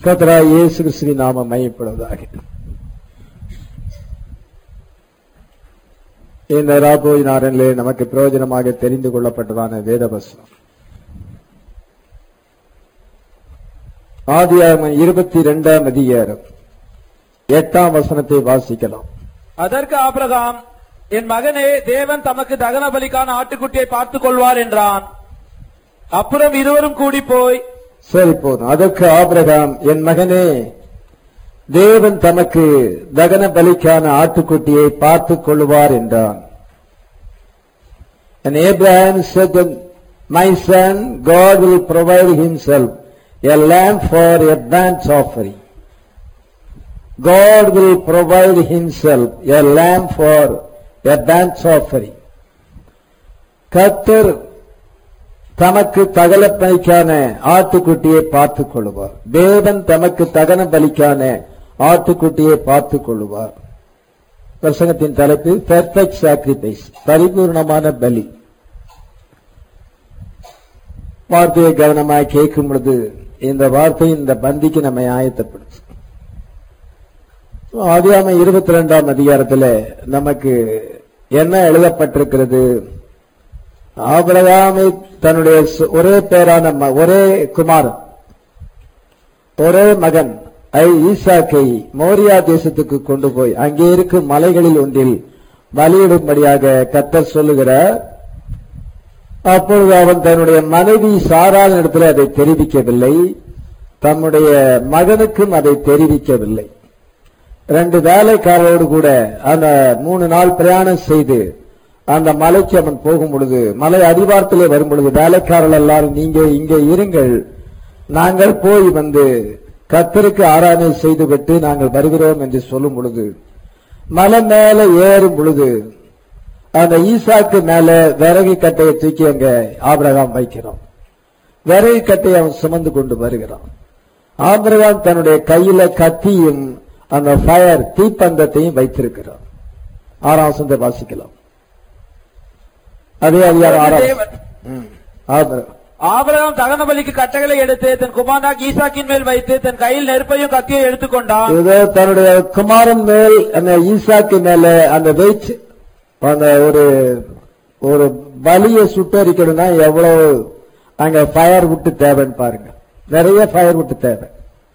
கத்தரா இயேசு கிறிஸ்துவின் நாமம் மையப்படுவதாக இந்த ராபோய் நாரனிலே நமக்கு பிரயோஜனமாக தெரிந்து கொள்ளப்பட்டதான வேதவசனம் ஆதியாகமம் இருபத்தி இரண்டாம் அதிகாரம் எட்டாம் வசனத்தை வாசிக்கலாம் அதற்கு ஆபிரகாம் என் மகனே தேவன் தமக்கு தகன பலிக்கான ஆட்டுக்குட்டியை பார்த்துக் கொள்வார் என்றான் அப்புறம் இருவரும் கூடி போய் சரி போதும் அதற்கு ஆபிரகாம் என் மகனே தேவன் தமக்கு தகன பலிக்கான ஆட்டுக்குட்டியை பார்த்துக் கொள்ளுவார் என்றான் And Abraham said, My son, God will provide himself a lamb for a burnt offering. God will provide himself a lamb for a burnt offering. கர்த்தர் தமக்கு தகன பலிக்கான ஆட்டுக்குட்டியை பார்த்துக் கொள்வார் தேவன் தமக்கு தகன பலிக்கான ஆட்டுக்குட்டியை பார்த்துக் கொள்வார் பிரசங்கத்தின் தலைப்பு பெர்ஃபெக்ட் சாக்ரிஃபைஸ் பரிபூர்ணமான பலி வார்த்தையை கவனமாய் கேட்கும் பொழுது இந்த வார்த்தை இந்த பந்திக்கு நம்மை ஆயத்தப்படுது ஆதியாம இருபத்தி ரெண்டாம் அதிகாரத்தில் நமக்கு என்ன எழுதப்பட்டிருக்கிறது ஆபிரகாமை தன்னுடைய சு- ஒரே பேரான ம- ஒரே குமாரன் ஒரே மகன் ஐ ஈசாக்கை மோரியா தேசத்துக்கு கொண்டு போய் அங்கே இருக்கும் மலைகளில் ஒன்றில் பலியிடும்படியாக கத்தர் சொல்லுகிறார் அப்பொழுது அவன் தன்னுடைய மனைவி சாராள் இடத்துல அதை தெரிவிக்கவில்லை தன்னுடைய மகனுக்கும் அதை தெரிவிக்கவில்லை ரெண்டு வேலைக்காரரோடு கூட அந்த மூணு நாள் பிரயாணம் செய்து அந்த மலைக்கு அவன் போகும் பொழுது மலை அடிவாரத்திலே வரும் பொழுது வேலைக்காரர்கள் எல்லாரும் நீங்க இங்கே இருங்கள் நாங்கள் போய் வந்து கத்தருக்கு ஆராதனை செய்துவிட்டு நாங்கள் வருகிறோம் என்று சொல்லும் பொழுது மலை மேல ஏறும் பொழுது அந்த ஈசாக்கு மேல விறகு கட்டையை தூக்கி அங்க ஆபிரகாம் வைக்கிறோம் விறகு கட்டையை அவன் சுமந்து கொண்டு வருகிறான் ஆபிரகாம் தன்னுடைய கையில கத்தியும் அந்த ஃபயர் தீப்பந்தத்தையும் வைத்திருக்கிறான் ஆறாம் வசனத்தை வாசிக்கலாம் அதே அதிகாரம் ஆறாம் தேவன் ம். ஆபிரகாம். ஆபிரகாம் தகன பலிக்கு கட்டைகளை எடுத்து தன் குமாரனாக் ஈசாக்கின் மேல் வைத்து தன் கையில் நெருப்பையும் கத்தியை எடுத்துக்கொண்டான் இதோ தன்னுடைய குமாரன் மேல் அந்த ஈசாக்கு மேல அந்த வெயிட் அந்த ஒரு ஒரு பலியை சுட்டரிக்கணும்னா எவ்வளவு அங்க ஃபயர் விட்டு தேவைன்னு பாருங்க நிறைய ஃபயர் விட்டு தேவை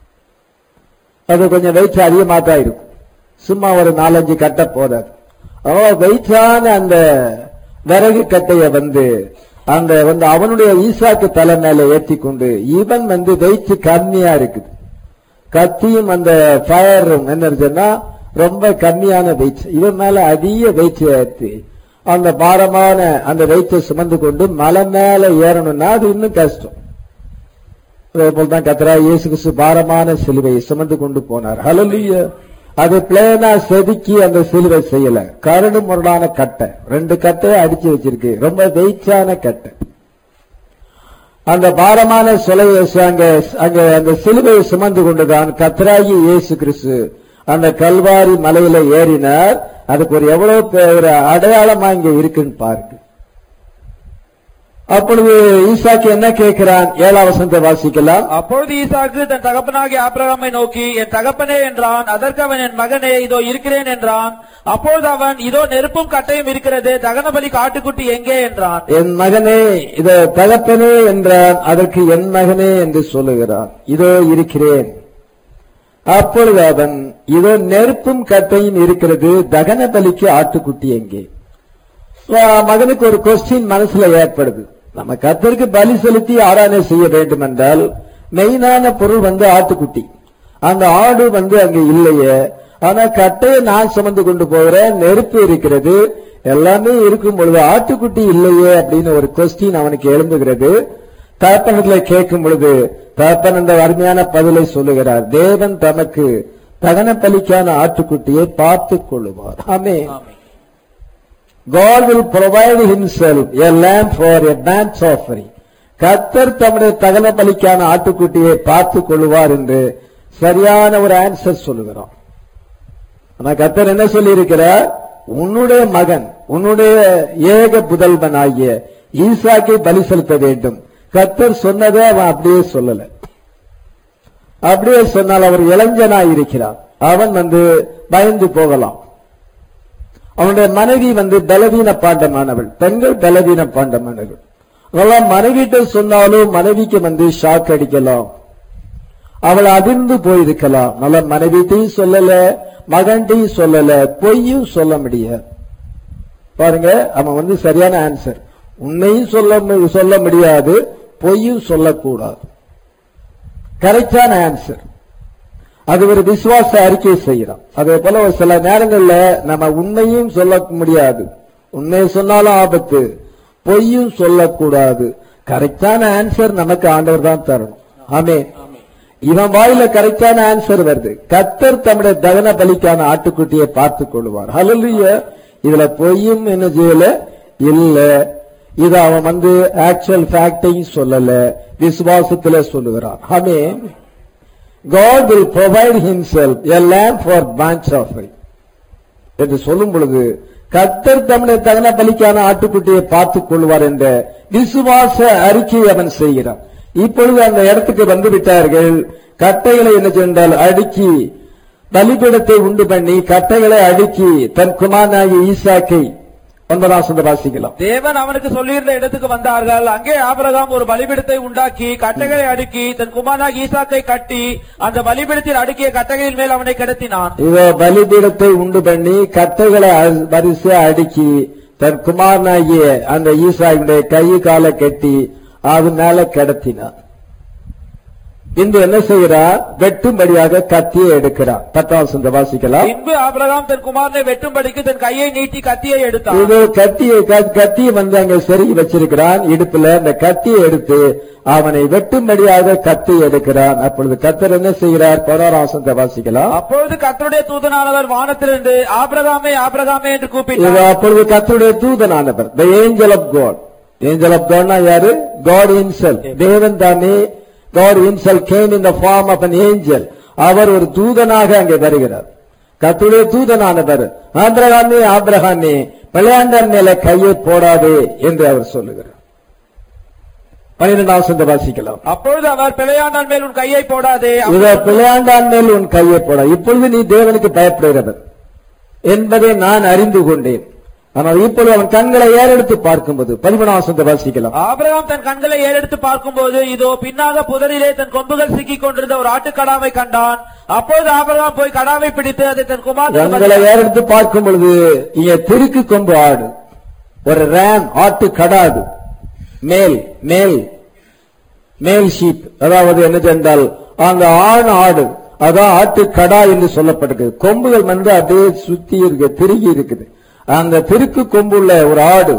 அது கொஞ்சம் வெயிட் அதிகமா தான் இருக்கும் சும்மா ஒரு நாலஞ்சு கட்டை போதாது அவ்வளவு வெயிட்டான அந்த விறகு கட்டைய வந்து அந்த வந்து அவனுடைய ஈசாக்கு தலை மேல ஏத்தி கொண்டு இவன் வந்து வெயிட் கம்மியா இருக்குது கத்தியும் அந்த ஃபயரும் என்ன இருக்குன்னா ரொம்ப கம்மியான வெயிட் இவன் மேல அதிக வெயிட் ஏற்றி அந்த பாரமான அந்த வெயிட்டை சுமந்து கொண்டு மலை மேல ஏறணும்னா அது இன்னும் கஷ்டம் அதே போல் தான் கத்தரா இயேசு கிறிஸ்து பாரமான சிலுவையை சுமந்து கொண்டு போனார் ஹalleluya அது பிளேனா செதுக்கி அந்த சிலுவை செய்யல கரடு முரடான கட்டை ரெண்டு கட்டையை அடிச்சு வச்சிருக்கு ரொம்ப வெயிட்டான கட்டை அந்த பாரமான சிலையை சு- அங்க அங்க அந்த சிலுவையை சுமந்து கொண்டுதான் கத்ராகி இயேசு கிறிஸ்து அந்த கல்வாரி மலையில ஏறினார் அதுக்கு ஒரு எவ்வளவு பெ- ஒரு அடையாளமா இங்க இருக்குன்னு பாருங்க அப்பொழுது ஈசாக்கு என்ன கேட்கிறான் ஏழாம் வசனத்தை வாசிக்கலாம் அப்பொழுது ஈசாக்கு தன் தகப்பனாகிய ஆபிரகாமை நோக்கி என் தகப்பனே என்றான் அதற்கு அவன் என் மகனே இதோ இருக்கிறேன் என்றான் அப்பொழுது அவன் இதோ நெருப்பும் கட்டையும் இருக்கிறது தகன பலிக்கு ஆட்டுக்குட்டி எங்கே என்றான் என் மகனே இதோ தகப்பனே என்றான் அதற்கு என் மகனே என்று சொல்லுகிறான் இதோ இருக்கிறேன் அப்பொழுது அவன் இதோ நெருப்பும் கட்டையும் இருக்கிறது தகன பலிக்கு ஆட்டுக்குட்டி எங்கே வா- மகனுக்கு ஒரு கொஸ்டின் மனசுல ஏற்படுது நம்ம கத்தருக்கு பலி செலுத்தி ஆராதனை செய்ய வேண்டும் என்றால் மெயினான பொருள் வந்து ஆட்டுக்குட்டி அந்த ஆடு வந்து அங்க இல்லையே ஆனா கட்டையை நான் சுமந்து கொண்டு போகிறேன் நெருப்பு இருக்கிறது எல்லாமே இருக்கும் பொழுது ஆட்டுக்குட்டி இல்லையே அப்படின்னு ஒரு கொஸ்டின் அவனுக்கு எழும்புகிறது தகப்பனத்துல கேட்கும் பொழுது தகப்பன் அந்த அருமையான பதிலை சொல்லுகிறார் தேவன் தமக்கு தகன பலிக்கான ஆட்டுக்குட்டியை பார்த்துக் கொள்ளுவார் ஆமே God will provide himself a lamb for a burnt offering. கர்த்தர் தம்முடைய தகன பலிக்கான ஆட்டுக்குட்டியை பார்த்துக் கொள்வார் என்று சரியான ஒரு ஆன்சர் சொல்லுகிறோம் ஆனா கர்த்தர் என்ன சொல்லி இருக்கிறார் உன்னுடைய மகன் உன்னுடைய ஏக புதல்வன் ஆகிய ஈசாக்கை பலி செலுத்த வேண்டும் கர்த்தர் சொன்னதை அவன் அப்படியே சொல்லல அப்படியே சொன்னால் அவர் இளைஞனாய் இருக்கிறார் அவன் வந்து பயந்து போகலாம் அவனுடைய மனைவி வந்து பலவீன பாண்டமானவள் பெண்கள் பலவீன பாண்டமானவள் அதெல்லாம் மனைவிட்ட சொன்னாலும் மனைவிக்கு வந்து ஷாக் அடிக்கலாம் அவள் அதிர்ந்து போயிருக்கலாம் நல்ல மனைவிட்டையும் சொல்லல மகன்கிட்டையும் சொல்லல பொய்யும் சொல்ல முடியாது பாருங்க அவன் வந்து சரியான ஆன்சர் உண்மையும் சொல்ல மு- சொல்ல முடியாது பொய்யும் சொல்லக்கூடாது கரெக்டான ஆன்சர் அது ஒரு விசுவாச அறிக்கை செய்யலாம் அதே போல ஒரு சில நேரங்கள்ல நம்ம உண்மையும் சொல்ல முடியாது உண்மையை சொன்னாலும் ஆபத்து பொய்யும் சொல்லக்கூடாது கரெக்டான ஆன்சர் நமக்கு ஆண்டவர் தான் தரணும் ஆமே இவன் வாயில கரெக்டான ஆன்சர் வருது கத்தர் தம்முடைய தகன பலிக்கான ஆட்டுக்குட்டியை பார்த்துக் கொள்வார் ஹalleluya இதுல பொய்யும் என்ன செய்யல இல்ல இது அவன் வந்து ஆக்சுவல் ஃபேக்டையும் சொல்லல விசுவாசத்துல சொல்லுகிறான் ஆமே God will provide himself a lamb for burnt offering என்று சொல்லும் பொழுது கர்த்தர் தம்முடைய தகன பலிக்கான ஆட்டுக்குட்டியை பார்த்துக் கொள்வார் என்ற விசுவாச அறிக்கையை அவன் செய்கிறான் இப்பொழுது அந்த இடத்துக்கு வந்து விட்டார்கள் கட்டைகளை என்ன சென்றால் அடுக்கி பலிபீடத்தை உண்டு பண்ணி கட்டைகளை அடுக்கி தன் குமாரனாகிய ஈசாக்கை ஒன்பதாம் சொந்த வாசிக்கலாம் தேவன் அவனுக்கு சொல்லியிருந்த இடத்துக்கு வந்தார்கள் அங்கே ஆபிரகாம் ஒரு பலிபீடத்தை உண்டாக்கி கட்டைகளை அடுக்கி தன் குமாரனாக ஈசாக்கை கட்டி அந்த பலிபீடத்தில் அடுக்கிய கட்டைகளின் மேல் அவனை கிடத்தினான் இவ பலிபீடத்தை உண்டு பண்ணி கட்டைகளை அ- வரிசை அடுக்கி தன் குமாரனாகிய அந்த ஈசாவுடைய கை காலை கட்டி அது மேல கிடத்தினார் இன்று என்ன செய்கிறார் வெட்டும்படியாக கத்தியை எடுக்கிறார் பத்தாம் சொந்த வாசிக்கலாம் பின்பு ஆபிரகாம் தன் குமாரனை வெட்டும்படிக்கு தன் கையை நீட்டி கத்தியை எடுத்தான் இது கத்தியை க- கத்தியை வந்து அங்க செருகி வச்சிருக்கிறான் இடுப்புல அந்த கத்தியை எடுத்து அவனை வெட்டும்படியாக கத்தி எடுக்கிறான் அப்பொழுது கத்தர் என்ன செய்கிறார் பதினோராம் சொந்த வாசிக்கலாம் அப்பொழுது கர்த்தருடைய தூதனானவர் வானத்திலிருந்து ஆபிரகாமே ஆபிரகாமே என்று இது கூப்பிட்டார் அப்பொழுது கர்த்தருடைய தூதனானவர் the angel of God angel of காட்னா யாரு காட் இன்செல் தேவன் தானே God himself came in the form of an angel அவர் ஒரு தூதனாக அங்கே வருகிறார் கர்த்தருடைய தூதனானவர் ஆபிரகாமே ஆபிரகாமே பிள்ளையாண்டன் மேல கையை போடாதே என்று அவர் சொல்லுகிறார் பன்னிரெண்டாம் சொந்த வாசிக்கலாம் அப்பொழுது அவர் பிழையாண்டான் மேல் உன் கையை போடாதே இத பிள்ளையாண்டான் மேல் உன் கையை போட இப்பொழுது நீ தேவனுக்கு பயப்படுகிறவர் என்பதை நான் அறிந்து கொண்டேன் ஆனால் இப்பொழுது அவன் கண்களை ஏறெடுத்து பார்க்கும்போது பதிமூணாம் சொந்த வாசிக்கலாம் ஆபிரகாம் தன் கண்களை ஏறெடுத்து பார்க்கும்போது இதோ பின்னாக புதரிலே தன் கொம்புகள் சிக்கிக் கொண்டிருந்த ஒரு ஆட்டுக்கடாவை கண்டான் அப்பொழுது ஆபிரகாம் போய் கடாவை பிடித்து அதை தன் கண்களை குமாரன் ஏறெடுத்து பார்க்கும் பொழுது இங்க தெருக்கு கொம்பு ஆடு ஒரு ரேம் ஆட்டு கடாது மேல் மேல் மேல் ஷீப் அதாவது என்ன சென்றால் அந்த ஆண் ஆடு அதான் ஆட்டு கடா என்று சொல்லப்பட்டிருக்கு கொம்புகள் வந்து அப்படியே சுத்தி இருக்கு திருகி இருக்குது அந்த திருக்கு கொம்புள்ள ஒரு ஆடு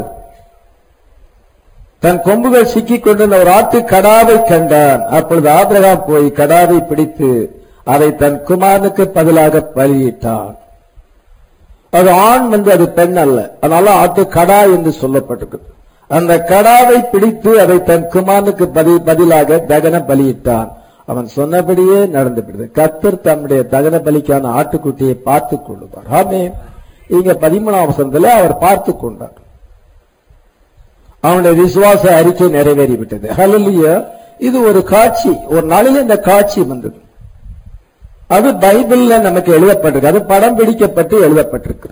தன் கொம்புகள் சிக்கிக் கொண்டிருந்த ஒரு ஆட்டு கடாவை கண்டான் அப்பொழுது ஆபிரகாம் போய் கடாவை பிடித்து அதை தன் குமாரனுக்கு பதிலாக பலியிட்டான் அது ஆண் வந்து அது பெண் அல்ல அதனால ஆட்டு கடா என்று சொல்லப்பட்டிருக்கு அந்த கடாவை பிடித்து அதை தன் குமாரனுக்கு பதி- பதிலாக தகன பலியிட்டான் அவன் சொன்னபடியே நடந்துவிடுது கத்தர் தம்முடைய தகன பலிக்கான ஆட்டுக்குட்டியை பார்த்துக் கொள்ளுவார் ஆமே இங்க பதிமூணாம் வசனத்துல அவர் பார்த்துக் கொண்டார் அவனுடைய விசுவாச அறிக்கை நிறைவேறிவிட்டது ஹalleluya இது ஒரு காட்சி ஒரு நாளில் இந்த காட்சி வந்தது அது பைபிள்ல நமக்கு எழுதப்பட்டிருக்கு அது படம் பிடிக்கப்பட்டு எழுதப்பட்டிருக்கு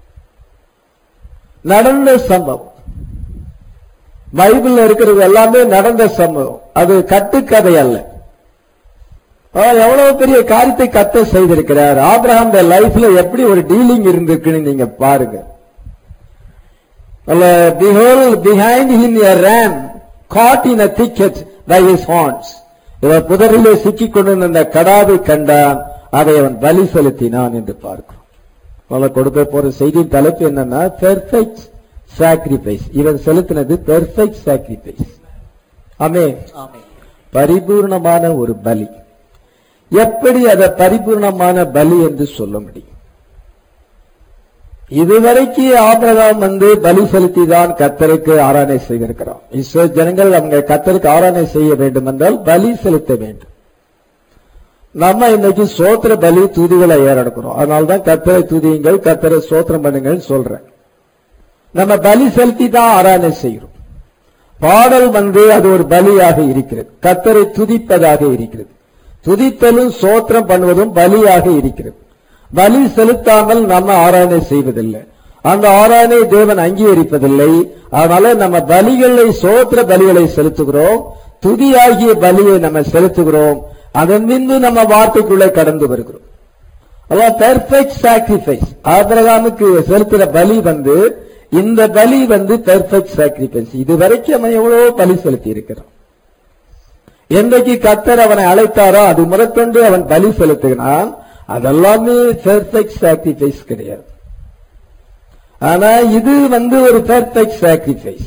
நடந்த சம்பவம் பைபிள்ல இருக்கிறது எல்லாமே நடந்த சம்பவம் அது கட்டுக்கதை அல்ல அவர் எவ்வளவு பெரிய காரியத்தை கத்த செய்திருக்கிறார் ஆபிரகாம் லைஃப்ல எப்படி ஒரு டீலிங் இருந்திருக்குன்னு நீங்க பாருங்க behold behind him a ram caught in a thicket by his horns இவர் புதரிலே சிக்கிக் கொண்டிருந்த அந்த கடாவை கண்டான் அதை அவன் பலி செலுத்தினான் என்று பார்க்கிறோம் முதல்ல கொடுக்க போற செய்தியின் தலைப்பு என்னன்னா பெர்ஃபெக்ட் சாக்ரிஃபைஸ் இவன் செலுத்தினது பெர்ஃபெக்ட் சாக்ரிஃபைஸ் ஆமே பரிபூர்ணமான ஒரு பலி எப்படி அதை பரிபூர்ணமான பலி என்று சொல்ல முடியும் இதுவரைக்கு ஆபிரகாம் வந்து பலி செலுத்தி தான் கத்தருக்கு ஆராதனை செய்திருக்கிறான் இஸ்ரோ ஜனங்கள் அவங்க கத்தருக்கு ஆராதனை செய்ய வேண்டும் என்றால் பலி செலுத்த வேண்டும் நம்ம இன்னைக்கு சோத்திர பலி துதிகளை ஏறெடுக்கிறோம் அதனால்தான் கத்தரை துதியுங்கள் கத்தரை சோத்திரம் பண்ணுங்கள் சொல்றேன் நம்ம பலி செலுத்தி தான் ஆராதனை செய்கிறோம் பாடல் வந்து அது ஒரு பலியாக இருக்கிறது கத்தரை துதிப்பதாக இருக்கிறது துதித்தலும் சோத்திரம் பண்ணுவதும் பலியாக இருக்கிறது பலி செலுத்தாமல் நம்ம ஆராதனை செய்வதில்லை அந்த ஆராதனை தேவன் அங்கீகரிப்பதில்லை அதனால நம்ம பலிகளை சோத்திர பலிகளை செலுத்துகிறோம் துதியாகிய பலியை நம்ம செலுத்துகிறோம் அதன் பின்பு நம்ம வார்த்தைக்குள்ளே கடந்து வருகிறோம் அதான் பெர்ஃபெக்ட் சாக்ரிஃபைஸ் ஆபிரகாமுக்கு செலுத்துற பலி வந்து இந்த பலி வந்து பெர்ஃபெக்ட் சாக்ரிஃபைஸ் இது வரைக்கும் அவன் எவ்வளவோ பலி செலுத்தி இருக்கிறான் என்றைக்கு கத்தர் அவனை அழைத்தாரோ அது முதற்கொண்டு அவன் பலி செலுத்துகிறான் அதெல்லாமே பெர்ஃபெக்ட் சாக்ரிஃபைஸ் கிடையாது ஆனா இது வந்து ஒரு perfect sacrifice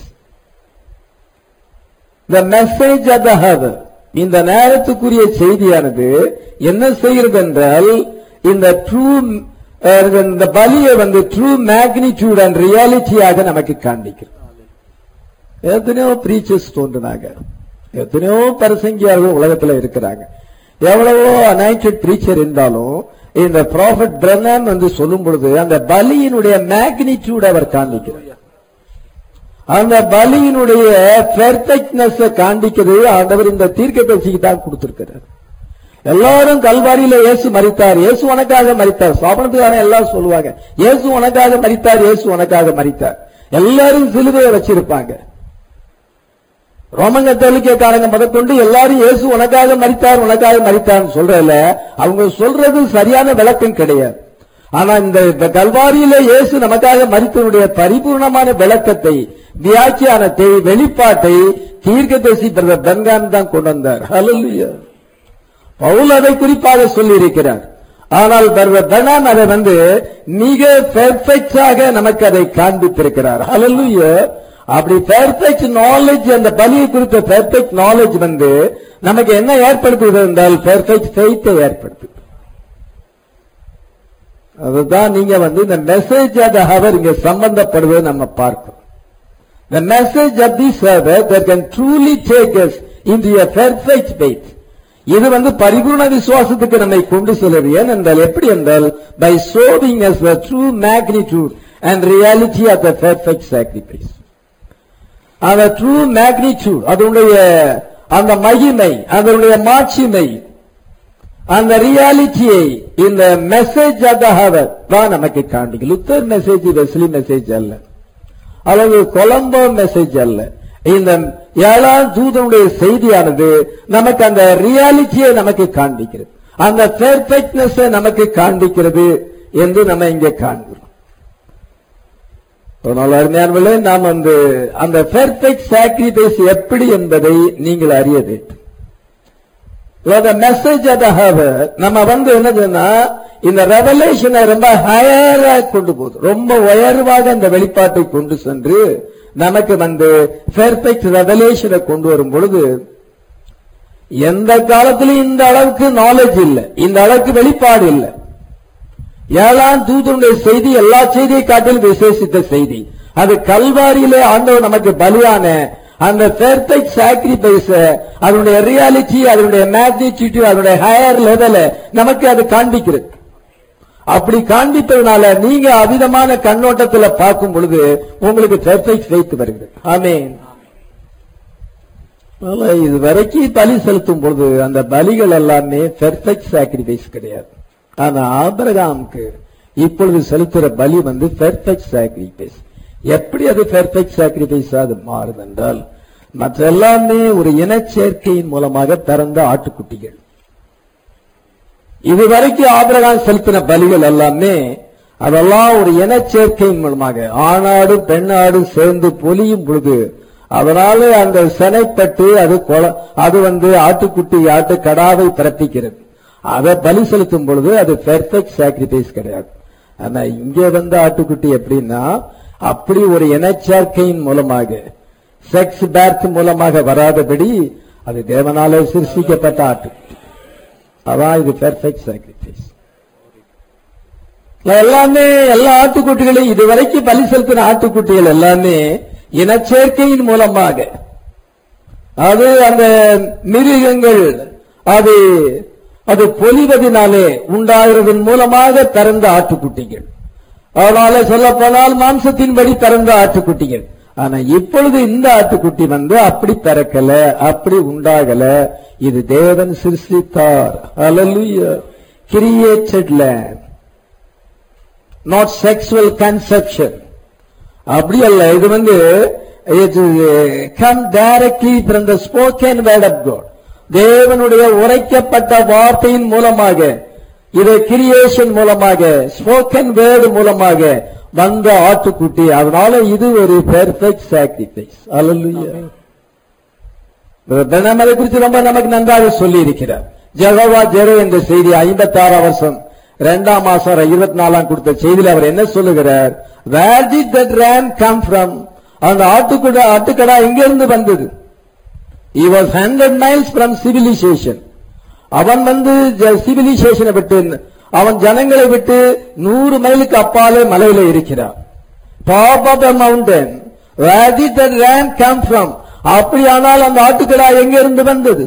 the message of the hour இந்த நேரத்துக்குரிய செய்தியானது என்ன செய்கிறது என்றால் இந்த ட்ரூ இந்த பலியை வந்து ட்ரூ மேக்னிடியூட் அண்ட் ரியாலிட்டியாக நமக்கு காண்பிக்கிறது எத்தனையோ பிரீச்சர்ஸ் தோன்றினாங்க எத்தனையோ பரசங்கியார்கள் உலகத்துல இருக்கிறாங்க எவ்வளவோ அனைட்டட் பிரீச்சர் இருந்தாலும் இந்த ப்ராஃபட் பிரனான் வந்து சொல்லும் பொழுது அந்த பலியினுடைய மேக்னிடியூட் அவர் காண்பிக்கிறார் அந்த பலியினுடைய பெர்ஃபெக்ட்னஸ் காண்பிக்கிறது ஆண்டவர் இந்த தீர்க்கதரிசிக்கு தான் கொடுத்திருக்கிறார் எல்லாரும் கல்வாரியில இயேசு மறித்தார் இயேசு உனக்காக மறித்தார் சாபனத்துக்கான எல்லாரும் சொல்லுவாங்க இயேசு உனக்காக மறித்தார் இயேசு உனக்காக மறித்தார் எல்லாரும் சிலுவையை வச்சிருப்பாங்க ரோமன் கத்தோலிக்காரங்க முதற்கொண்டு எல்லாரும் இயேசு உனக்காக மறித்தார் உனக்காக மறித்தார்னு சொல்றதுல அவங்க சொல்றது சரியான விளக்கம் கிடையாது ஆனா இந்த இந்த கல்வாரியில இயேசு நமக்காக மறித்தனுடைய பரிபூர்ணமான விளக்கத்தை வியாக்கியானத்தை வெளிப்பாட்டை தீர்க்கதரிசி பிரதர் பென்கான் தான் கொண்டு வந்தார் ஹalleluya பவுல் அதை குறிப்பாக சொல்லி இருக்கிறார் ஆனால் பிரதர் பெனான் அதை வந்து மிக பெர்ஃபெக்டாக நமக்கு அதை காண்பித்திருக்கிறார் ஹalleluya அப்படி பெர்ஃபெக்ட் நாலேஜ் அந்த பலியை குறித்த பெர்ஃபெக்ட் நாலேஜ் வந்து நமக்கு என்ன ஏற்படுத்துகிறது என்றால் பெர்ஃபெக்ட் ஃபெய்த்தை ஏற்படுத்துது அதுதான் நீங்க வந்து இந்த மெசேஜ் ஆஃப் த ஹவர் இங்க சம்பந்தப்படுவதை நம்ம பார்க்கிறோம் The message of this server that can truly take us into a perfect faith. இது வந்து பரிபூர்ண விசுவாசத்துக்கு நம்மை கொண்டு செல்வது ஏனென்றால் எப்படி என்றால் by showing us the true magnitude and reality of the perfect sacrifice. அந்த ட்ரூ மேக்னிடியூட் அதனுடைய அந்த மகிமை அதனுடைய மாட்சிமை அந்த ரியாலிட்டியை இந்த மெசேஜ் ஆஃப் த ஹவர் தான் நமக்கு காண்பிக்கும் லுத்தர் மெசேஜ் வெஸ்லி மெசேஜ் அல்ல அல்லது கொலம்போ மெசேஜ் அல்ல இந்த ஏழாம் தூதனுடைய செய்தியானது நமக்கு அந்த ரியாலிட்டியை நமக்கு காண்பிக்கிறது அந்த பெர்ஃபெக்ட்னஸ் நமக்கு காண்பிக்கிறது என்று நம்ம இங்கே காண்கிறோம் அதனால் அருமையானவர்களே நாம் அந்த அந்த பெர்ஃபெக்ட் சாக்ரிஃபைஸ் எப்படி என்பதை நீங்கள் அறிய வேண்டும் மெசேஜ் ஆஃப் ஹவர் நம்ம வந்து என்னதுன்னா இந்த ரெவலேஷனை ரொம்ப ஹையரா கொண்டு போகுது ரொம்ப உயர்வாக அந்த வெளிப்பாட்டை கொண்டு சென்று நமக்கு வந்து பெர்ஃபெக்ட் ரெவலேஷனை கொண்டு வரும் பொழுது எந்த காலத்திலும் இந்த அளவுக்கு நாலேஜ் இல்லை இந்த அளவுக்கு வெளிப்பாடு இல்லை ஏழாம் தூதனுடைய செய்தி எல்லா செய்தியை காட்டிலும் விசேஷித்த செய்தி அது கல்வாரியிலே ஆண்டவர் நமக்கு பலியான அந்த பெர்ஃபெக்ட் சாக்ரிஃபைஸ் அதனுடைய ரியாலிட்டி அதனுடைய மேக்னிடியூட் அதனுடைய ஹையர் லெவல நமக்கு அது காண்பிக்கிறது அப்படி காண்பித்ததுனால நீங்க அவிதமான கண்ணோட்டத்துல பார்க்கும் பொழுது உங்களுக்கு பெர்ஃபெக்ட் ஃபெய்த் வருகிறது ஆமென் அதனால இது வரைக்கும் பலி செலுத்தும் பொழுது அந்த பலிகள் எல்லாமே பெர்ஃபெக்ட் சாக்ரிஃபைஸ் கிடையாது ஆனா ஆபிரகாமுக்கு இப்பொழுது செலுத்துற பலி வந்து பெர்ஃபெக்ட் சாக்ரிஃபைஸ் எப்படி அது பெர்ஃபெக்ட் சாக்ரிஃபைஸ் அது மாறுது என்றால் மற்ற எல்லாமே ஒரு இனச்சேர்க்கையின் மூலமாக பிறந்த ஆட்டுக்குட்டிகள் இதுவரைக்கும் ஆபிரகாம் செலுத்தின பலிகள் எல்லாமே அதெல்லாம் ஒரு இனச்சேர்க்கையின் மூலமாக ஆணாடும் பெண்ணாடும் சேர்ந்து பொலியும் பொழுது அதனால அந்த சினைப்பட்டு அது கொல அது வந்து ஆட்டுக்குட்டி ஆட்டு கடாவை பிறப்பிக்கிறது அதை பலி செலுத்தும் பொழுது அது பெர்ஃபெக்ட் சாக்ரிஃபைஸ் கிடையாது ஆனா இங்க வந்த ஆட்டுக்குட்டி எப்படின்னா அப்படி ஒரு இனச்சேர்க்கையின் மூலமாக செக்ஸ் பேர்த் மூலமாக வராதபடி அது தேவனாலே சிருஷ்டிக்கப்பட்ட ஆட்டுக்குட்டி அதான் இது பெர்ஃபெக்ட் சாக்ரிஃபைஸ் எல்லாமே எல்லா ஆட்டுக்குட்டிகளையும் இதுவரைக்கும் பலி செலுத்தின ஆட்டுக்குட்டிகள் எல்லாமே இனச்சேர்க்கையின் மூலமாக அது அந்த மிருகங்கள் அது அது பொலிவதினாலே உண்டாகிறதன் மூலமாக பிறந்த ஆட்டுக்குட்டிகள் அதனால சொல்ல போனால் மாம்சத்தின்படி பிறந்த ஆட்டுக்குட்டிகள் ஆனா இப்பொழுது இந்த ஆட்டுக்குட்டி வந்து அப்படி பிறக்கல அப்படி உண்டாகல இது தேவன் சிருஷ்டித்தார் ஹalleluya created land not sexual conception அப்படி அல்ல இது வந்து it come directly from the spoken word of God தேவனுடைய உரைக்கப்பட்ட வார்த்தையின் மூலமாக இது கிரியேஷன் மூலமாக ஸ்போக்கன் வேர்டு மூலமாக வந்த ஆட்டுக்குட்டி அதனால இது ஒரு பெர்ஃபெக்ட் சாக்ரிஃபைஸ் அல்லலுயா அதை குறித்து ரொம்ப நமக்கு நன்றாக சொல்லி இருக்கிறார் ஜெகவா ஜெரு என்ற செய்தி ஐம்பத்தி ஆறாம் வருஷம் இரண்டாம் மாசம் இருபத்தி நாலாம் கொடுத்த செய்தியில் அவர் என்ன சொல்லுகிறார் வேர் did that ram come from அந்த ஆட்டுக்குடா ஆட்டுக்கடா எங்கிருந்து வந்தது he was 100 miles from civilization அவன் வந்து சிவிலைசேஷனை விட்டு அவன் ஜனங்களை விட்டு நூறு மைலுக்கு அப்பாலே மலையில இருக்கிறான் top of the mountain where did that ram come from அப்படியானால் அந்த ஆட்டுக்கடா எங்க இருந்து வந்தது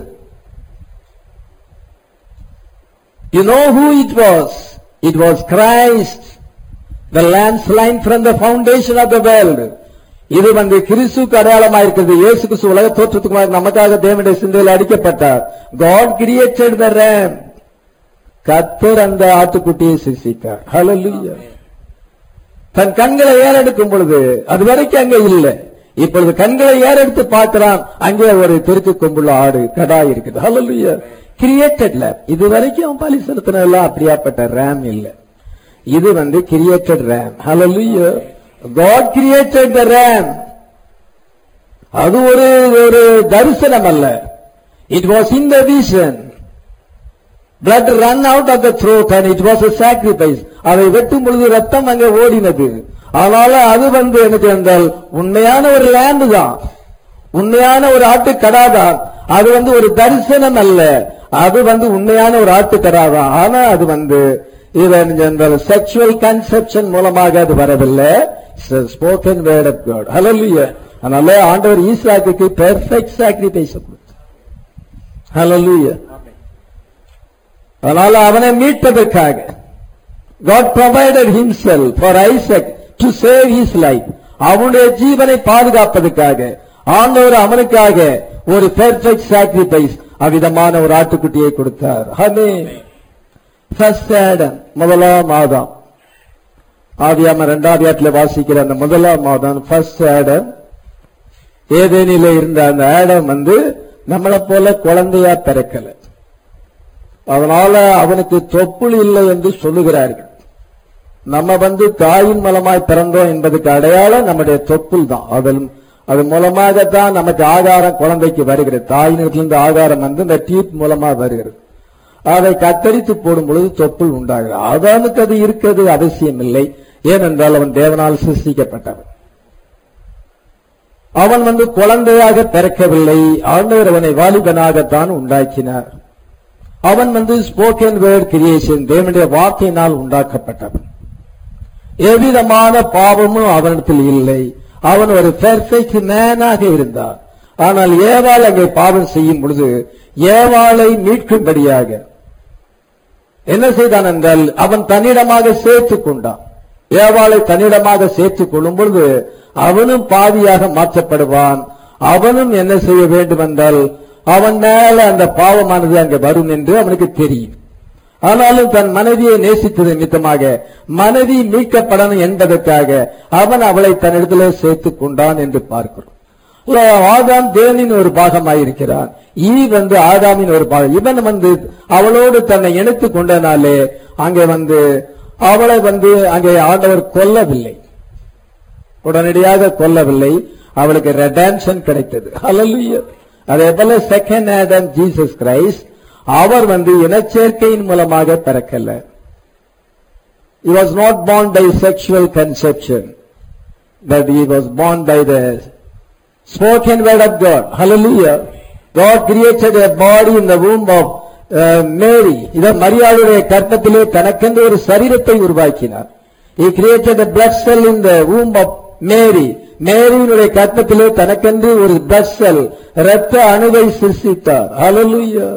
You know who it was? It was Christ, the lamb slain from the foundation of the world. இது வந்து கிறிஸ்துக்கு அடையாளமா இருக்கிறது இயேசு கிறிஸ்து உலக தோற்றத்துக்கு முன்னாடி நமக்காக தேவனுடைய சிந்தையில் அடிக்கப்பட்டார் God created the ram. கத்தர் அந்த ஆட்டுக்குட்டியை சிருஷ்டித்தார் Hallelujah. தன் கண்களை ஏறெடுக்கும் பொழுது அது வரைக்கும் அங்க இல்லை இப்பொழுது கண்களை ஏறெடுத்து பார்க்கிறான் அங்கே ஒரு தெருக்கு கொம்புள்ள ஆடு கடா இருக்குது Hallelujah. கிரியேட்டட்ல இது வரைக்கும் அவன் பலி செலுத்தினதெல்லாம் அப்படியாப்பட்ட ரேம் இல்ல இது வந்து created ram Hallelujah. God created the ram. அது ஒரு ஒரு தரிசனம் அல்ல it was in the vision blood run out of the throat and it was a sacrifice அதை வெட்டும் பொழுது ரத்தம் அங்கே ஓடினது அதனால அது வந்து எனக்கு என்றால் உண்மையான ஒரு லேண்டு தான் உண்மையான ஒரு ஆட்டு கடா தான் அது வந்து ஒரு தரிசனம் அல்ல அது வந்து உண்மையான ஒரு ஆட்டு கடா தான் ஆனா அது வந்து இவன் என்றால் செக்ஷுவல் கன்செப்ஷன் மூலமாக அது வரவில்லை spoken word of God hallelujah அதனால ஆண்டவர் ஈசாக்குக்கு பெர்ஃபெக்ட் சாக்ரிஃபைஸ் கொடுத்தார் ஹalleluya அதனால அவனை மீட்பதற்காக God provided himself for Isaac to save his life. அவனுடைய ஜீவனை பாதுகாப்பதற்காக ஆண்டவர் அவனுக்காக ஒரு பெர்ஃபெக்ட் சாக்ரிஃபைஸ் அவ்விதமான ஒரு ஆட்டுக்குட்டியை கொடுத்தார் ஹமே ஃபர்ஸ்ட் ஆடம் முதலாம் மாதம் ஆதியாம இரண்டாவது ஆட்டில் வாசிக்கிற அந்த முதலாம் மாதம் ஃபர்ஸ்ட் ஆடம் ஏதேனில இருந்த அந்த ஆடம் வந்து நம்மளை போல குழந்தையா பிறக்கல அதனால அவனுக்கு தொப்புள் இல்லை என்று சொல்லுகிறார்கள் நம்ம வந்து தாயின் மூலமாய் பிறந்தோம் என்பதுக்கு அடையாளம் நம்முடைய தொப்புள் தான் அதில் அது மூலமாகத்தான் நமக்கு ஆகாரம் குழந்தைக்கு வருகிறது தாயினிடத்திலிருந்து ஆகாரம் வந்து இந்த டீத் மூலமா வருகிறது அதை கத்தரித்து போடும் பொழுது தொப்புள் உண்டாகிறது அவனுக்கு அது இருக்கிறது அவசியம் இல்லை ஏனென்றால் அவன் தேவனால் சிருஷ்டிக்கப்பட்டவன் அவன் வந்து குழந்தையாக பிறக்கவில்லை ஆண்டவர் அவனை வாலிபனாகத்தான் உண்டாக்கினார் அவன் வந்து ஸ்போக்கன் வேர்ட் கிரியேஷன் தேவனுடைய வார்த்தையினால் உண்டாக்கப்பட்டவன் எவ்விதமான பாவமும் அவனிடத்தில் இல்லை அவன் ஒரு பெர்ஃபெக்ட் மேனாக இருந்தான் ஆனால் ஏவாள் அங்கே பாவம் செய்யும் பொழுது ஏவாளை மீட்கும்படியாக என்ன செய்தான் என்றால் அவன் தன்னிடமாக சேர்த்துக் கொண்டான் ஏவாளை தன்னிடமாக சேர்த்துக் கொள்ளும் பொழுது அவனும் பாதியாக மாற்றப்படுவான் அவனும் என்ன செய்ய வேண்டும் என்றால் அவன் மேல அந்த பாவமானது அங்கே வரும் என்று அவனுக்கு தெரியும் ஆனாலும் தன் மனைவியை நேசித்தது நிமித்தமாக மனைவி மீட்கப்படணும் என்பதற்காக அவன் அவளை தன்னிடத்திலே சேர்த்துக் கொண்டான் என்று பார்க்கிறோம் ஆதாம் தேவனின் ஒரு பாகமாயிருக்கிறான் ஈ வந்து ஆதாமின் ஒரு பாகம் இவன் வந்து அவளோடு தன்னை இணைத்துக் கொண்டனாலே அங்கே வந்து அவளை வந்து அங்கே ஆண்டவர் கொல்லவில்லை உடனடியாக கொல்லவில்லை அவளுக்கு ரெடான்ஷன் கிடைத்தது ஹalleluya அதே போல செகண்ட் ஆடம் ஜீசஸ் கிரைஸ்ட் அவர் வந்து இனச்சேர்க்கையின் மூலமாக பிறக்கல he was not born by sexual conception but he was born by the spoken word of god hallelujah god created a body in the womb of uh, mary இத மரியாளுடைய கற்பத்திலே தனக்கென்று ஒரு சரீரத்தை உருவாக்கினார் he created a blood cell in the womb of mary மேரியினுடைய கற்பத்திலே தனக்கென்று ஒரு blood cell இரத்த அணுவை சிருஷ்டித்தார் hallelujah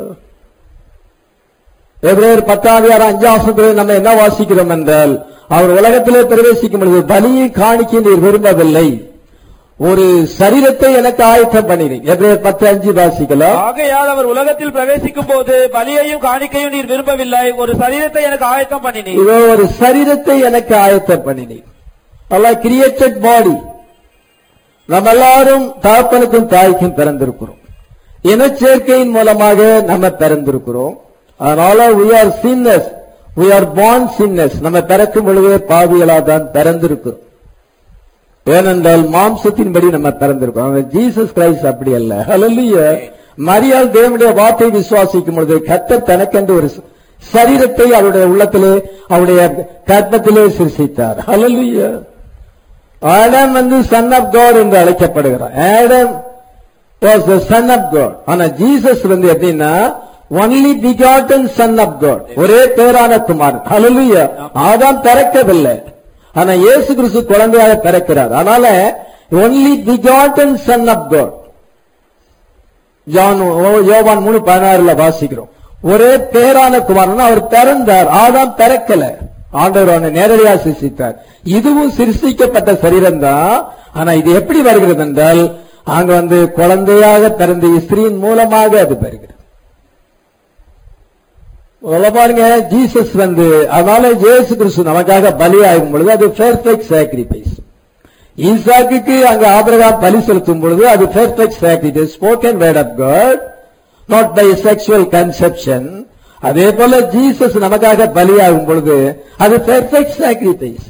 எபிரேயர் பத்தாவது அஞ்சாசத்திலே நம்ம என்ன வாசிக்கிறோம் என்றால் அவர் உலகத்திலே பிரவேசிக்கும் பொழுது பலியை காணிக்க நீர் விரும்பவில்லை ஒரு சரீரத்தை எனக்கு ஆயத்தம் பண்ணினீர் எப்ரேயர் பத்து அஞ்சு வாசிக்கலாம் ஆகையால் அவர் உலகத்தில் பிரவேசிக்கும் போது பலியையும் காணிக்கையும் நீர் விரும்பவில்லை ஒரு சரீரத்தை எனக்கு ஆயத்தம் பண்ணினீர் இதோ ஒரு சரீரத்தை எனக்கு ஆயத்தம் பண்ணினீர் அல்ல கிரியேட்டட் பாடி நம்ம எல்லாரும் தகப்பனுக்கும் தாய்க்கும் பிறந்திருக்கிறோம் இனச்சேர்க்கையின் மூலமாக நம்ம பிறந்திருக்கிறோம் அதனால we are sinners we are born sinners நம்ம பிறக்கும் பொழுதே பாவிகளா தான் பிறந்திருக்கிறோம் ஏனென்றால் மாம்சத்தின்படி நம்ம பிறந்திருக்கோம் அவன் ஜீசஸ் கிரைஸ்ட் அப்படி அல்ல ஹalleluya மரியாள் தேவனுடைய வார்த்தை விசுவாசிக்கும் பொழுது கர்த்தர் தனக்கென்று ஒரு சரீரத்தை அவருடைய உள்ளத்திலே அவருடைய கர்ப்பத்திலே சிருஷித்தார் ஹalleluya ஆடம் வந்து சன் ஆஃப் காட் என்று அழைக்கப்படுகிறார் Adam was the son of God ஆனா ஜீசஸ் வந்து எப்படின்னா only begotten son of God ஒரே பேரான குமாரன் ஹalleluya ஆதாம் பிறக்கவில்லை ஆனா இயேசு கிறிஸ்து குழந்தையாக பிறக்கிறார் அதனால only begotten son of God John யோவான் மூணு பதினாறுல வாசிக்கிறோம் ஒரே பேரான குமாரன் அவர் பிறந்தார் ஆதாம் பிறக்கல ஆண்டவர் அவனை நேரடியாக சிருஷ்டித்தார் இதுவும் சிருஷ்டிக்கப்பட்ட சரீரம் தான் ஆனா இது எப்படி வருகிறது என்றால் அங்க வந்து குழந்தையாக பிறந்த ஸ்திரீயின் மூலமாக அது வருகிறது முதல்ல பாருங்க ஜீசஸ் வந்து அதனால இயேசு கிறிஸ்து நமக்காக பலியாகும் பொழுது அது பெர்ஃபெக்ட் சாக்ரிஃபைஸ் ஈசாக்குக்கு அங்க ஆபிரகாம் பலி செலுத்தும் பொழுது அது perfect sacrifice spoken word of God not by sexual conception அதே போல ஜீசஸ் நமக்காக பலியாகும் பொழுது அது பெர்ஃபெக்ட் சாக்ரிஃபைஸ்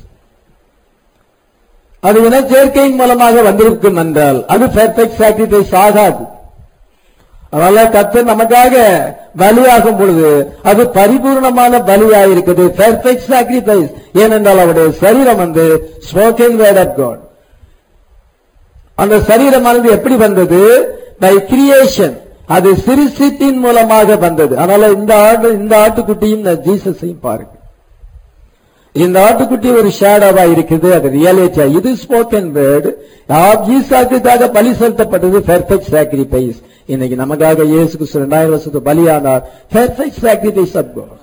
அது இனச்சேர்க்கையின் மூலமாக வந்திருக்கும் என்றால் அது பெர்ஃபெக்ட் சாக்ரிஃபைஸ் ஆகாது அதனால கர்த்தர் நமக்காக பலியாகும் பொழுது அது பரிபூர்ணமான பலியாயிருக்குது பெர்ஃபெக்ட் சாக்ரிஃபைஸ் ஏனென்றால் அவருடைய சரீரம் வந்து ஸ்போக்கன் வேர்ட் ஆஃப் காட் அந்த சரீரமானது எப்படி வந்தது பை கிரியேஷன் அது சிறுசித்தின் மூலமாக வந்தது அதனால இந்த ஆடு இந்த ஆட்டுக்குட்டியும் இந்த ஜீசஸையும் பாருங்க இந்த ஆட்டுக்குட்டி ஒரு ஷேடோவா இருக்குது அது ரியாலிட்டியா இது ஸ்போக்கன் வேர்டு ஜீசாக்குக்காக பலி செலுத்தப்பட்டது பெர்ஃபெக்ட் சாக்ரிஃபைஸ் இன்னைக்கு நமக்காக இயேசு கிறிஸ்து ரெண்டாயிரம் வருஷத்துக்கு பலியானார் பெர்ஃபெக்ட் சாக்ரிஃபைஸ் ஆஃப் காட்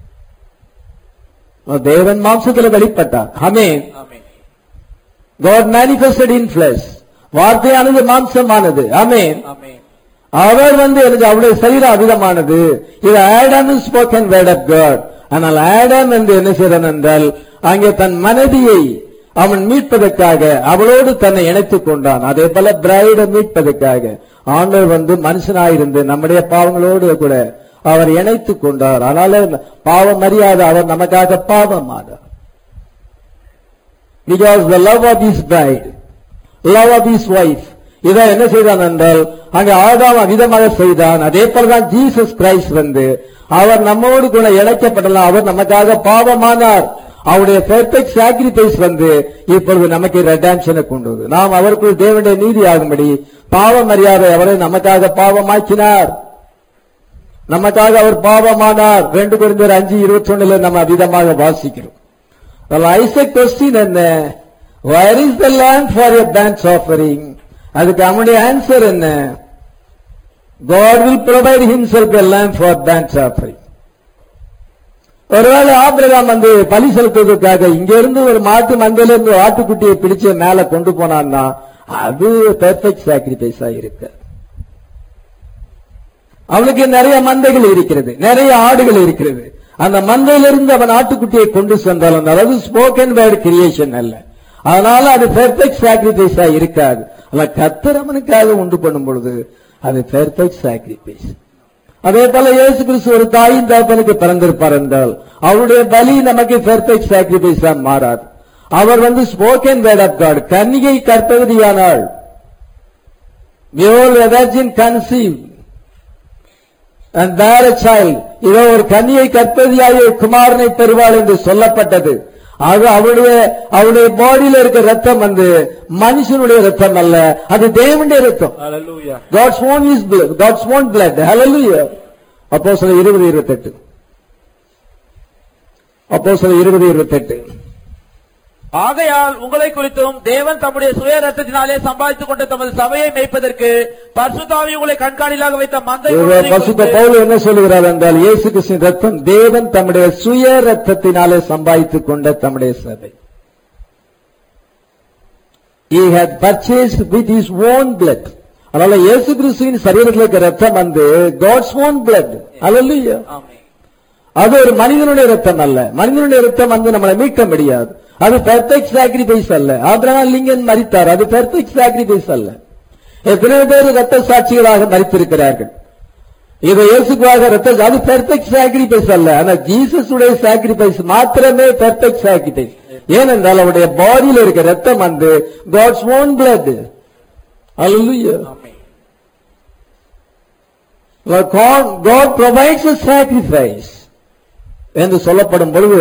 தேவன் மாம்சத்தில் வெளிப்பட்டார் அமேன் ஆமென். God manifested in flesh வார்த்தையானது மாம்சமானது அமேன் ஆமென். அவர் வந்து எனக்கு அவருடைய சரீரம் அதிகமானது இது Adam spoken word of God ஆனால் ஆடம் என்று என்ன செய்தான் என்றால் அங்கே தன் மனைவியை அவன் மீட்பதற்காக அவளோடு தன்னை இணைத்துக் கொண்டான் அதே போல பிரைடை மீட்பதற்காக ஆண்டவர் வந்து மனுஷனாயிருந்து நம்முடைய பாவங்களோடு கூட அவர் இணைத்துக் கொண்டார் அதனால பாவம் அறியாத அவர் நமக்காக பாவமானார் because the love of his bride love of his wife இதை என்ன செய்தான் என்றால் அங்க ஆதாம் அவிதமாக செய்தான் அதே போலதான் ஜீசஸ் கிரைஸ்ட் வந்து அவர் நம்மோடு கூட இணைக்கப்படலாம் அவர் நமக்காக பாவமானார் அவருடைய பெர்ஃபெக்ட் சாக்ரிஃபைஸ் வந்து இப்பொழுது நமக்கு ரெடாம்ஷனை கொண்டு வந்து நாம் அவருக்குள் தேவனுடைய நீதி ஆகும்படி பாவம் அறியாத அவரை நமக்காக பாவமாக்கினார் நமக்காக அவர் பாவமானார் ரெண்டு குறைந்தர் அஞ்சு இருபத்தி ஒண்ணுல நம்ம அதிகமாக வாசிக்கிறோம் ஐசக் கொஸ்டின் என்ன where is the land for a dance offering அதுக்கு அவனுடைய ஆன்சர் என்ன God will provide himself a lamb for dance offering ஒருவேளை ஆபிரகாம் வந்து பலி செலுத்துவதற்காக இங்க இருந்து ஒரு மாட்டு மந்தையில இருந்து ஆட்டுக்குட்டியை பிடிச்சு மேல கொண்டு போனான்னா அது பெர்ஃபெக்ட் சாக்ரிஃபைஸா இருக்கு அவனுக்கு நிறைய மந்தைகள் இருக்கிறது நிறைய ஆடுகள் இருக்கிறது அந்த மந்தையிலிருந்து அவன் ஆட்டுக்குட்டியை கொண்டு சென்றால் அதாவது ஸ்போக்கன் வேர்டு கிரியேஷன் அல்ல அதனால அது பெர்ஃபெக்ட் சாக்ரிஃபைஸா இருக்காது ஆனா கத்தர் அவனுக்காக உண்டு பண்ணும் பொழுது அது பெர்ஃபெக்ட் சாக்ரிஃபைஸ் அதே போல இயேசு கிறிஸ்து ஒரு தாயின் தகப்பனுக்கு பிறந்திருப்பார் என்றால் அவருடைய பலி நமக்கு பெர்ஃபெக்ட் சாக்ரிஃபைஸா மாறாது அவர் வந்து ஸ்போக்கன் வேர்ட் ஆஃப் காட் கன்னிகை கற்பகுதியானாள் Behold, a virgin conceived and bear a child. இதோ ஒரு கன்னியை கற்பதியாய குமாரனை பெறுவாள் என்று சொல்லப்பட்டது அது அவருடைய அவருடைய பாடியில இருக்க ரத்தம் வந்து மனுஷனுடைய ரத்தம் அல்ல அது தேவனுடைய ரத்தம் Hallelujah. God's own is blood. God's own blood. Hallelujah. அப்போ சில இருபது இருபத்தெட்டு அப்போ சில இருபது இருபத்தெட்டு ஆகையால் உங்களை குறித்தும் தேவன் தம்முடைய சுய ரத்தத்தினாலே சம்பாதித்துக் கொண்ட தமது சபையை மேய்ப்பதற்கு பரிசுத்தாவி உங்களை கண்காணிலாக வைத்த மந்தை இவர் பசுத்த பவுல் என்ன சொல்லுகிறார் என்றால் இயேசு கிறிஸ்துவின் ரத்தம் தேவன் தம்முடைய சுய ரத்தத்தினாலே சம்பாதித்துக் கொண்ட தம்முடைய சபை he had purchased with his own blood அதனால இயேசு கிறிஸ்துவின் சரீரத்தில் இருக்கிற ரத்தம் வந்து காட்ஸ் ஓன் blood அல்ல ஆமென் அது ஒரு மனிதனுடைய ரத்தம் அல்ல மனிதனுடைய ரத்தம் வந்து நம்மளை மீட்க முடியாது அது பெர்ஃபெக்ட் சாக்ரிஃபைஸ் அல்ல ஆபிரகாம் லிங்கன் மரித்தார் அது பெர்ஃபெக்ட் சாக்ரிஃபைஸ் அல்ல எத்தனையோ பேர் ரத்த சாட்சிகளாக மறித்திருக்கிறார்கள் இது இயேசுக்காக ரத்த அது பெர்ஃபெக்ட் சாக்ரிஃபைஸ் அல்ல ஆனா ஜீசஸ் உடைய சாக்ரிஃபைஸ் மாத்திரமே பெர்ஃபெக்ட் சாக்ரிஃபைஸ் ஏனென்றால் அவருடைய பாடியில இருக்க ரத்தம் வந்து God's own blood Hallelujah. Amen Well, God, God provides a sacrifice என்று சொல்லப்படும் பொழுது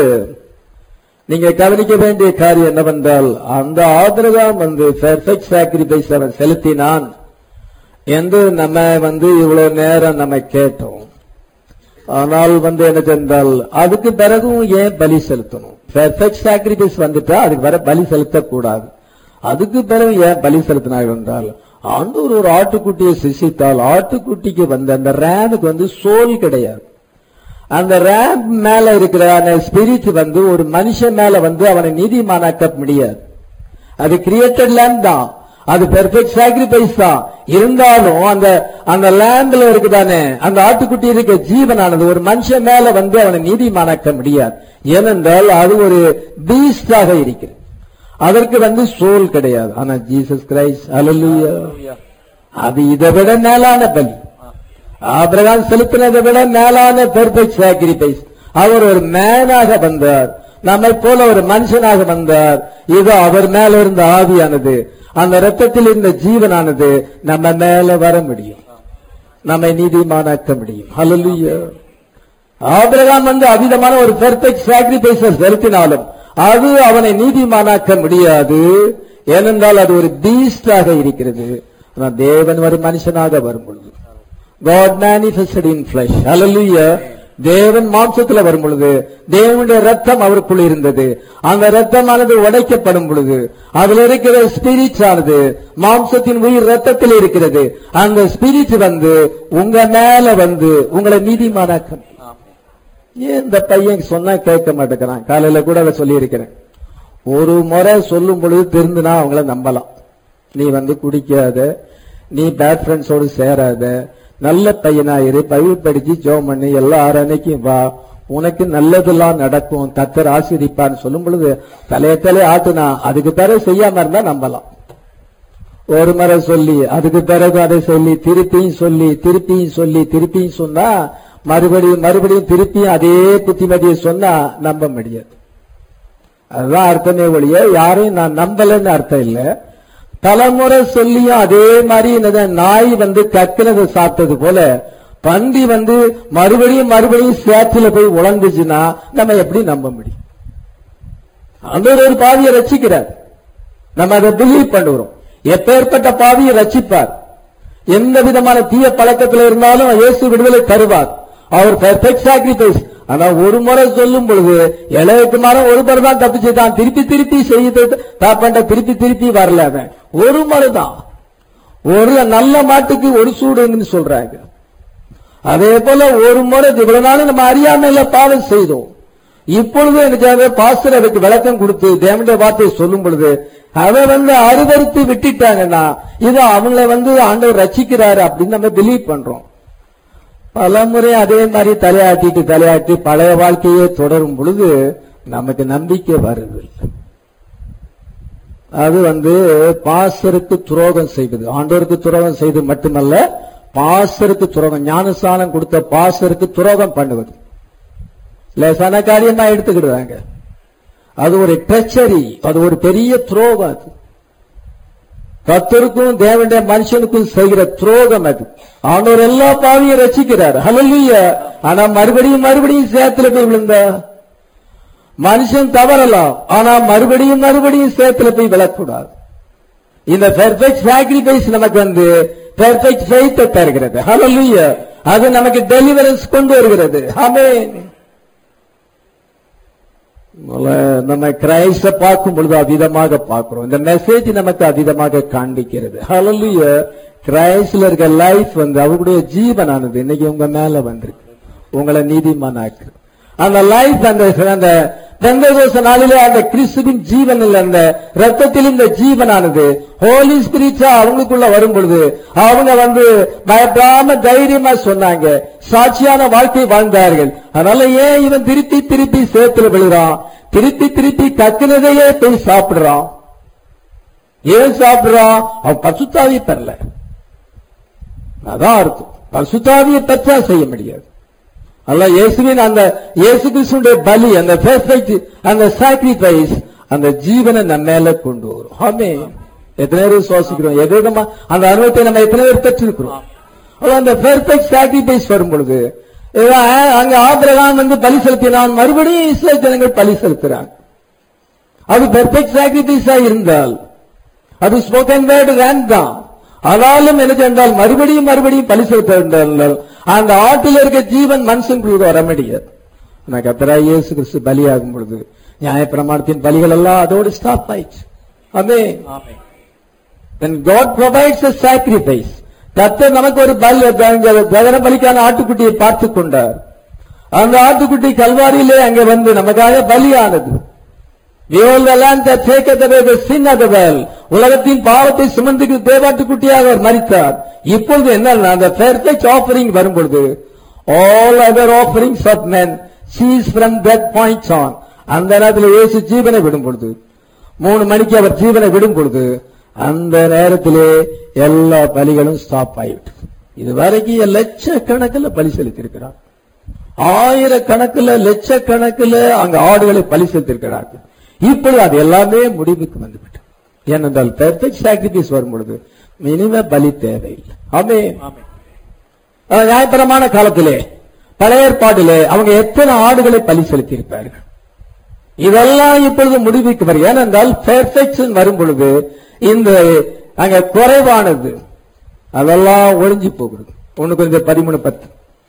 நீங்க கவனிக்க வேண்டிய காரியம் என்னவென்றால் அந்த ஆதரவாம் வந்து பெர்ஃபெக்ட் சாக்ரிஃபைஸ் அவன் செலுத்தினான் என்று நம்ம வந்து இவ்வளவு நேரம் நம்ம கேட்டோம் ஆனால் வந்து என்ன சென்றால் அதுக்கு பிறகும் ஏன் பலி செலுத்தணும் பெர்ஃபெக்ட் சாக்ரிஃபைஸ் வந்துட்டா அதுக்கு வர பலி செலுத்தக்கூடாது அதுக்கு பிறகு ஏன் பலி செலுத்தினார்கள் என்றால் ஆண்டவர் ஒரு ஆட்டுக்குட்டியை சிசித்தால் ஆட்டுக்குட்டிக்கு வந்து அந்த ரேனுக்கு வந்து சோல் கிடையாது அந்த ரேம் மேல இருக்கிற அந்த ஸ்பிரிட் வந்து ஒரு மனுஷன் மேல வந்து அவனை நீதிமானாக்க முடியாது அது கிரியேட்டட் லேண்ட் தான் அது பெர்ஃபெக்ட் சாக்ரிஃபைஸ் தான் இருந்தாலும் அந்த அந்த லேண்ட்ல இருக்குதானே அந்த ஆட்டுக்குட்டி இருக்க ஜீவனானது ஒரு மனுஷன் மேல வந்து அவனை நீதிமானாக்க முடியாது ஏனென்றால் அது ஒரு பீஸ்டாக இருக்கிறது அதற்கு வந்து சோல் கிடையாது ஆனா ஜீசஸ் கிரைஸ்ட் அல்லேலூயா ஹalleluya அது இதை விட மேலான பலி ஆபிரகாம் செலுத்தினதை விட மேலான பெர்ஃபெக்ட் சாக்ரிஃபைஸ் அவர் ஒரு மேனாக வந்தார் நம்மை போல ஒரு மனுஷனாக வந்தார் இது அவர் மேல இருந்த ஆவியானது அந்த ரத்தத்தில் இருந்த ஜீவனானது நம்ம மேல வர முடியும் நம்மை நீதிமானாக்க முடியும் ஹalleluya ஆபிரகாம் வந்து அவிதமான ஒரு பெர்ஃபெக்ட் சாக்ரிஃபைஸ் செலுத்தினாலும் அது அவனை நீதிமானாக்க முடியாது ஏனென்றால் அது ஒரு பீஸ்டாக இருக்கிறது ஆனா தேவன் ஒரு மனுஷனாக வரும் பொழுது God manifested in flesh. Hallelujah. தேவன் மாம்சத்துல வரும் பொழுது தேவனுடைய ரத்தம் அவருக்குள் இருந்தது அந்த ரத்தமானது உடைக்கப்படும் பொழுது அதுல இருக்கிற ஸ்பிரிட் ஆனது மாம்சத்தின் உயிர் ரத்தத்தில் இருக்கிறது அந்த ஸ்பிரிட் வந்து உங்க மேல வந்து உங்களை நீதிமானாக்கும் ஆமென் ஏன் இந்த பையன் சொன்னா கேட்க மாட்டேங்கிறான் காலையில கூட அதை சொல்லி இருக்கிறேன் ஒரு முறை சொல்லும் பொழுது திருந்துனா அவங்கள நம்பலாம் நீ வந்து குடிக்காத நீ பேட் ஃப்ரெண்ட்ஸோடு சேராத நல்ல பையனாயிரு பைபிள் படிச்சு ஜோம் பண்ணி எல்லா அன்னைக்கும் வா உனக்கு நல்லதெல்லாம் நடக்கும் கத்தர் ஆசிரிப்பான்னு சொல்லும் பொழுது தலைய தலைய ஆட்டுனா அதுக்கு பிறகு செய்யாம இருந்தா நம்பலாம் ஒரு முறை சொல்லி அதுக்கு பிறகு அதை சொல்லி திருப்பியும் சொல்லி திருப்பியும் சொல்லி திருப்பியும் சொன்னா மறுபடியும் மறுபடியும் திருப்பியும் அதே புத்திமதியை சொன்னா நம்ப முடியாது அதுதான் அர்த்தமே ஒழிய யாரையும் நான் நம்பலன்னு அர்த்தம் இல்ல தலைமுறை சொல்லியும் அதே மாதிரி என்னது நாய் வந்து கக்கினதை சாப்பிட்டது போல பன்றி வந்து மறுபடியும் மறுபடியும் சேத்துல போய் உழந்துச்சுன்னா நம்ம எப்படி நம்ப முடியும் அந்த ஒரு பாவியை ரசிக்கிறார் நம்ம அதை பிலீவ் பண்ணுகிறோம் எப்பேற்பட்ட பாவியை ரட்சிப்பார் எந்த விதமான தீய பழக்கத்தில் இருந்தாலும் இயேசு விடுதலை தருவார் அவர் பெர்ஃபெக்ட் சாக்ரிஃபைஸ் ஆனா ஒரு முறை சொல்லும் பொழுது இளையக்கு மரம் ஒரு முறை தான் தப்பிச்சுட்டான் திருப்பி திருப்பி செய்து தாப்பண்ட திருப்பி திருப்பி வரல அவன் ஒரு முறை தான் ஒரு நல்ல மாட்டுக்கு ஒரு சூடுன்னு சொல்றாங்க அதே போல ஒரு முறை இவ்வளவு நாள் நம்ம அறியாமையில பாவம் செய்தோம் இப்பொழுது எனக்கு பாஸ்டர் அதுக்கு விளக்கம் கொடுத்து தேவனுடைய வார்த்தையை சொல்லும் பொழுது அதை வந்து அருவறுத்து விட்டுட்டாங்கன்னா இது அவங்கள வந்து ஆண்டவர் ரசிக்கிறாரு அப்படின்னு நம்ம பிலீவ் பண்றோம் பலமுறை அதே மாதிரி தலையாட்டிட்டு தலையாட்டி பழைய வாழ்க்கையே தொடரும் பொழுது நமக்கு நம்பிக்கை வருது அது வந்து பாசருக்கு துரோகம் செய்வது ஆண்டவருக்கு துரோகம் செய்து மட்டுமல்ல பாசருக்கு துரோகம் ஞானஸ்தானம் கொடுத்த பாசருக்கு துரோகம் பண்ணுவது லேசான காரியமா எடுத்துக்கிடுவாங்க அது ஒரு ட்ரெச்சரி அது ஒரு பெரிய துரோகம் அது கத்தருக்கும் தேவனுடைய மனுஷனுக்கும் செய்கிற துரோகம் அது ஆண்டவர் எல்லா பாவியும் ரசிக்கிறார் ஹalleluya ஆனா மறுபடியும் மறுபடியும் சேத்துல போய் விழுந்தா மனுஷன் தவறலாம் ஆனா மறுபடியும் மறுபடியும் சேத்துல போய் விழக்கூடாது இந்த பெர்ஃபெக்ட் சாக்ரிஃபைஸ் நமக்கு வந்து பெர்ஃபெக்ட் ஃபெய்த்தை தருகிறது ஹalleluya அது நமக்கு டெலிவரன்ஸ் கொண்டு வருகிறது ஆமென் நம்ம கிரைஸ்ட பார்க்கும் பொழுது அதீதமாக பார்க்கிறோம் இந்த மெசேஜ் நமக்கு அதீதமாக காண்பிக்கிறது ஹalleluya கிரைஸ்ட்ல இருக்க லைஃப் வந்து அவருடைய ஜீவனானது இன்னைக்கு உங்க மேல வந்திருக்கு உங்களை நீதிமானாக்கு அந்த லைஃப் அந்த அந்த பெந்தகோச நாளிலே அந்த கிறிஸ்துவின் ஜீவனில் அந்த ரத்தத்தில் இந்த ஜீவனானது ஹோலி ஸ்பிரிட்ஸா அவங்களுக்குள்ள வரும் பொழுது அவங்க வந்து பயப்படாம தைரியமா சொன்னாங்க சாட்சியான வாழ்க்கை வாழ்ந்தார்கள் அதனால ஏன் இவன் திருப்பி திருப்பி சேத்துல விழுறான் திருப்பி திருப்பி கத்தினதையே போய் சாப்பிடுறான் ஏன் சாப்பிடுறான் அவன் பசுத்தாவி பெறல அதான் அர்த்தம் பசுத்தாவியை பெற்றா செய்ய முடியாது அல்ல இயேசுவின் அந்த இயேசு கிறிஸ்துடைய பலி அந்த பெர்ஃபெக்ட் அந்த சாக்ரிஃபைஸ் அந்த ஜீவனை நம்ம மேல கொண்டு வரும் ஆமே எத்தனை பேர் சுவாசிக்கிறோம் எது விதமா அந்த அனுபவத்தை நம்ம எத்தனை பேர் பெற்றிருக்கிறோம் அப்ப அந்த பெர்ஃபெக்ட் சாக்ரிஃபைஸ் வரும் பொழுது இவன் அங்க ஆபிரகாம் வந்து பலி செலுத்தினான் மறுபடியும் இஸ்ரேல் ஜனங்கள் பலி செலுத்துறாங்க அது பெர்ஃபெக்ட் சாக்ரிஃபைஸா இருந்தால் அது ஸ்போக்கன் வேர்டு ரேங்க் தான் ஆனாலும் என்ன சென்றால் மறுபடியும் மறுபடியும் பலி செலுத்த வேண்டால் அந்த ஆட்டில் இருக்க ஜீவன் மனுஷனுக்கு வர முடியாது நான் கத்தராய் இயேசு கிறிஸ்து பலியாகும் பொழுது நியாயப்பிரமாணத்தின் பலிகள் எல்லாம் அதோடு ஸ்டாப் ஆயிடுச்சு அதே ஆமென் when God provides a sacrifice கர்த்தர் நமக்கு ஒரு பலி தகன பலிக்கான ஆட்டுக்குட்டியை பார்த்து கொண்டார் அந்த ஆட்டுக்குட்டி கல்வாரியிலே அங்கே வந்து நமக்காக பலியானது Behold the lamb that taketh away the sin of the world. உலகத்தின் பாவத்தை சுமந்துக்கு தேவாட்டுக்குட்டியாக அவர் மரித்தார் இப்பொழுது என்ன அந்த பெர்ஃபெக்ட் ஆஃபரிங் வரும்பொழுது all other offerings of men cease from that point on அந்த நேரத்தில் இயேசு ஜீவனை விடும் பொழுது மூணு மணிக்கு அவர் ஜீவனை விடும் பொழுது அந்த நேரத்திலே எல்லா பலிகளும் ஸ்டாப் ஆயிட்டு இது வரைக்கும் லட்சக்கணக்கில் பலி செலுத்தியிருக்கிறார் ஆயிரக்கணக்கில் லட்சக்கணக்கில் அங்க ஆடுகளை பலி செலுத்தியிருக்கிறார்கள் இப்பொழுது அது எல்லாமே முடிவுக்கு வந்துவிட்டது ஏனென்றால் பெர்ஃபெக்ட் சாக்ரிஃபைஸ் வரும் பொழுது மினிம பலி தேவையில்லை ஆமே ஆமென் நியாயபரமான காலத்திலே பழைய ஏற்பாட்டிலே அவங்க எத்தனை ஆடுகளை பலி செலுத்தியிருப்பார்கள் இதெல்லாம் இப்பொழுது முடிவுக்கு வரும் ஏனென்றால் பெர்ஃபெக்ஷன் வரும் பொழுது இந்த அங்க குறைவானது அதெல்லாம் ஒழிஞ்சு போகிறது ஒண்ணு கொஞ்சம் பதிமூணு பத்து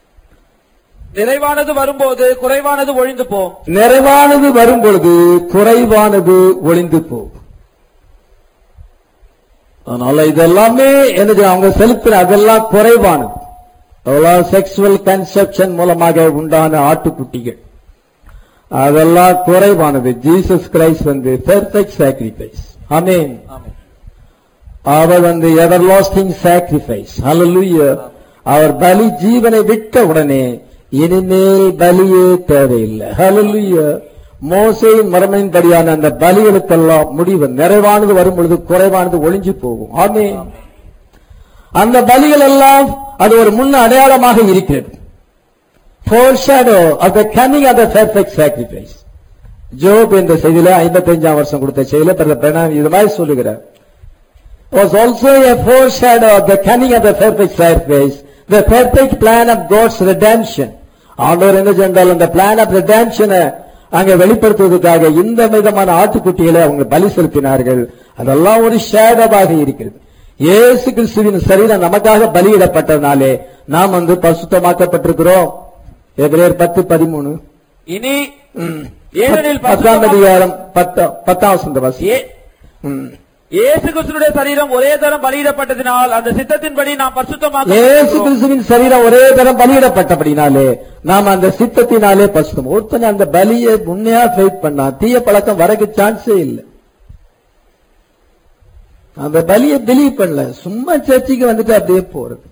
நிறைவானது வரும்போது குறைவானது ஒழிந்து போம் நிறைவானது வரும் பொழுது குறைவானது ஒளிந்து போகும் அதனால இதெல்லாமே என்னது அவங்க செலுத்தின அதெல்லாம் குறைவானது அதெல்லாம் செக்ஷுவல் கன்செப்ஷன் மூலமாக உண்டான ஆட்டுக்குட்டிகள் அதெல்லாம் குறைவானது ஜீசஸ் கிரைஸ்ட் வந்து பெர்ஃபெக்ட் சாக்ரிஃபைஸ் ஆமென் ஆமென் அவர் வந்து எவர் லாஸ்டிங் சாக்ரிஃபைஸ் ஹalleluya அவர் பலி ஜீவனை விட்ட உடனே இனிமேல் பலியே தேவையில்லை ஹalleluya மோசையின் மரமையின்படியான அந்த பலிகளுக்கெல்லாம் முடிவு நிறைவானது வரும் பொழுது குறைவானது ஒளிஞ்சு போகும் ஆமே அந்த பலிகள் எல்லாம் அது ஒரு முன் அடையாளமாக இருக்கிறது foreshadow of the coming of the perfect sacrifice ஜோப் என்ற செய்தியில ஐம்பத்தஞ்சாம் வருஷம் கொடுத்த செய்தியில பிறகு பிரணாம் இது மாதிரி சொல்லுகிறார் was also a foreshadow of the coming of the perfect sacrifice, the perfect plan of God's redemption. ஆண்டவர் என்ன சென்றால் அந்த பிளான் ஆஃப் redemption அங்க வெளிப்படுத்துவதற்காக இந்த விதமான ஆட்டுக்குட்டிகளை அவங்க பலி செலுத்தினார்கள் அதெல்லாம் ஒரு ஷேடோவாக இருக்கிறது இயேசு கிறிஸ்துவின் சரீரம் நமக்காக பலியிடப்பட்டதுனாலே நாம் வந்து பசுத்தமாக்கப்பட்டிருக்கிறோம் எபிரேயர் பத்து பதிமூணு இனி ஏனெனில் பத்தாம் பசுத்தமா- அதிகாரம் பத்தாம் பத்தாம் வசந்த வாசி ஏ- இயேசு கிறிஸ்துடைய சரீரம் ஒரே தரம் பலியிடப்பட்டதினால் அந்த சித்தத்தின்படி நாம் இயேசு பரிசுத்தமாக கிறிஸ்துவின் சரீரம் ஒரே தரம் பலியிடப்பட்டபடினாலே நாம் அந்த சித்தத்தினாலே பசுத்தம் ஒருத்தன் அந்த பலியை உண்மையா ஃபைட் பண்ணா தீய பழக்கம் வரக்கு சான்ஸே இல்லை அந்த பலியை பிலீவ் பண்ணல சும்மா சர்ச்சுக்கு வந்துட்டு அப்படியே போறது